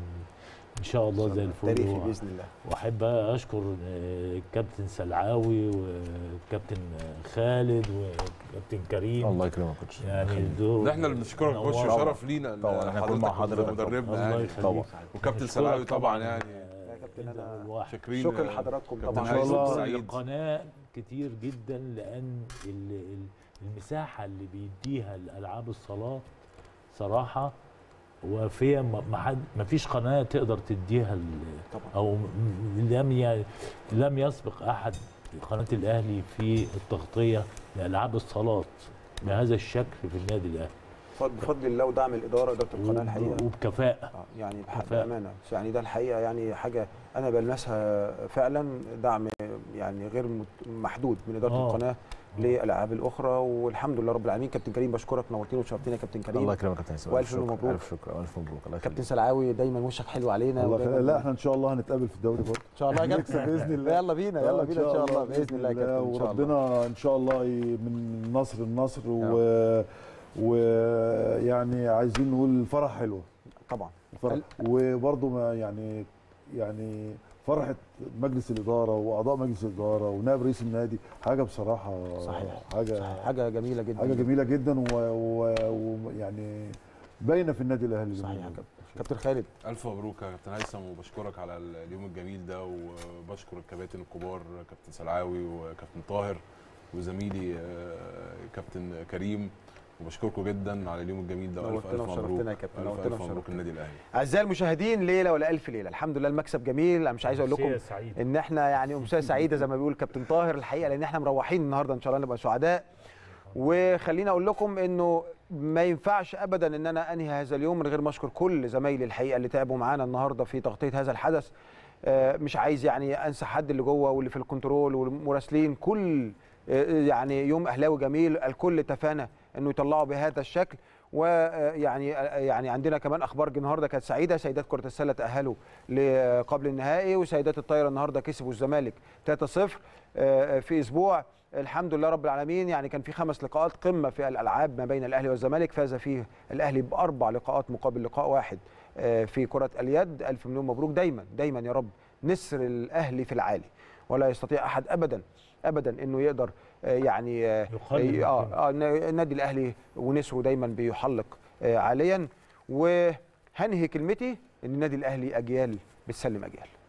ان شاء الله زي الفل تاريخي و- باذن الله واحب اشكر آه، الكابتن سلعاوي والكابتن خالد والكابتن كريم الله يكرمك يا كوتش. يعني دول ده احنا اللي بنشكرك كوتش نوروا. شرف لينا إن طبعاً، إحنا نكون مع حضرتك حضرتك مدربنا الله يعني يخليك. طبعاً. وكابتن نشكرك سلاوي طبعا يعني يا كابتن انا الواحد شاكرين شكر آه، لحضراتكم كابتن طبعا إن شاء هيثم الله. سعيد القناه كتير جدا لان ال- ال- المساحه اللي بيديها الالعاب الصالات صراحه وفيه ما- ما حد- ما فيش قناه تقدر تديها ال- طبعا. او م- لم ي- لم يسبق احد قناه الاهلي في التغطيه لالعاب الصالات بهذا الشكل في النادي الاهلي بفضل- بفضل الله ودعم الاداره اداره القناه الحقيقه وبكفاءه آه، يعني بحق كفاءة. بامانه يعني ده الحقيقه يعني حاجه انا بلمسها فعلا دعم يعني غير مت- محدود من اداره آه. القناه للالعاب الاخرى والحمد لله رب العالمين كابتن كريم بشكرك نورتينا وشرفتينا يا كابتن كريم الله يكرمك يا كابتن اسماعيل. والف مليون شكر، مبروك الف شكر الف مبروك الله كابتن يخليك سلعاوي دايما وشك حلو علينا الله خير. ودايماً- لا احنا ان شاء الله هنتقابل في الدوري برضه ان شاء الله يا نكسب كابتن باذن الله يلا بينا يلا آه، بينا ان شاء الله باذن الله يا كابتن ان شاء الله وربنا ان شاء الله ي- من نصر لنصر و ويعني عايزين نقول الفرح حلوه طبعا الفرح وبرضه ما يعني يعني فرحه مجلس الاداره واعضاء مجلس الاداره ونائب رئيس النادي حاجه بصراحه صحيح. حاجه صحيح. حاجه جميله جدا حاجه جميله جدا ويعني باينه في النادي الاهلي صحيح يا اليومين دول. كابتن كابتن خالد الف مبروك يا كابتن هيثم وبشكرك على اليوم الجميل ده وبشكر الكباتن الكبار كابتن سلعاوي وكابتن طاهر وزميلي آه، كابتن كريم وبشكركم جدا على اليوم الجميل ده والف نورتنا الف وشرفتنا مبروك يا كابتن، الف نورتنا الف مبروك وشرفتنا. النادي الاهلي اعزائي المشاهدين ليله ولا الف ليله الحمد لله المكسب جميل انا مش عايز اقول لكم أمسية سعيدة. ان احنا يعني امسيه سعيده زي ما بيقول كابتن طاهر الحقيقه لان احنا مروحين النهارده ان شاء الله نبقى سعداء وخليني اقول لكم انه ما ينفعش ابدا ان انا انهي هذا اليوم من غير ما اشكر كل زمايلي الحقيقه اللي تعبوا معانا النهارده في تغطيه هذا الحدث آه، مش عايز يعني انسى حد اللي جوه واللي في الكنترول والمراسلين كل آه، يعني يوم اهلاوي جميل الكل تفانى انه يطلعوا بهذا الشكل ويعني يعني عندنا كمان اخبار النهارده كانت سعيده سيدات كره السله تاهلوا قبل النهائي وسيدات الطايره النهارده كسبوا الزمالك 3-0 آه، في اسبوع الحمد لله رب العالمين يعني كان في خمس لقاءات قمه في الالعاب ما بين الاهلي والزمالك فاز فيه الاهلي باربع لقاءات مقابل لقاء واحد آه، في كره اليد الف مليون مبروك دايما دايما يا رب نسر الاهلي في العالي ولا يستطيع احد ابدا ابدا انه يقدر آه، يعني آه، يقلل اه آه، النادي الاهلي ونسره دايما بيحلق آه، عاليا وهنهي كلمتي ان النادي الاهلي اجيال بتسلم اجيال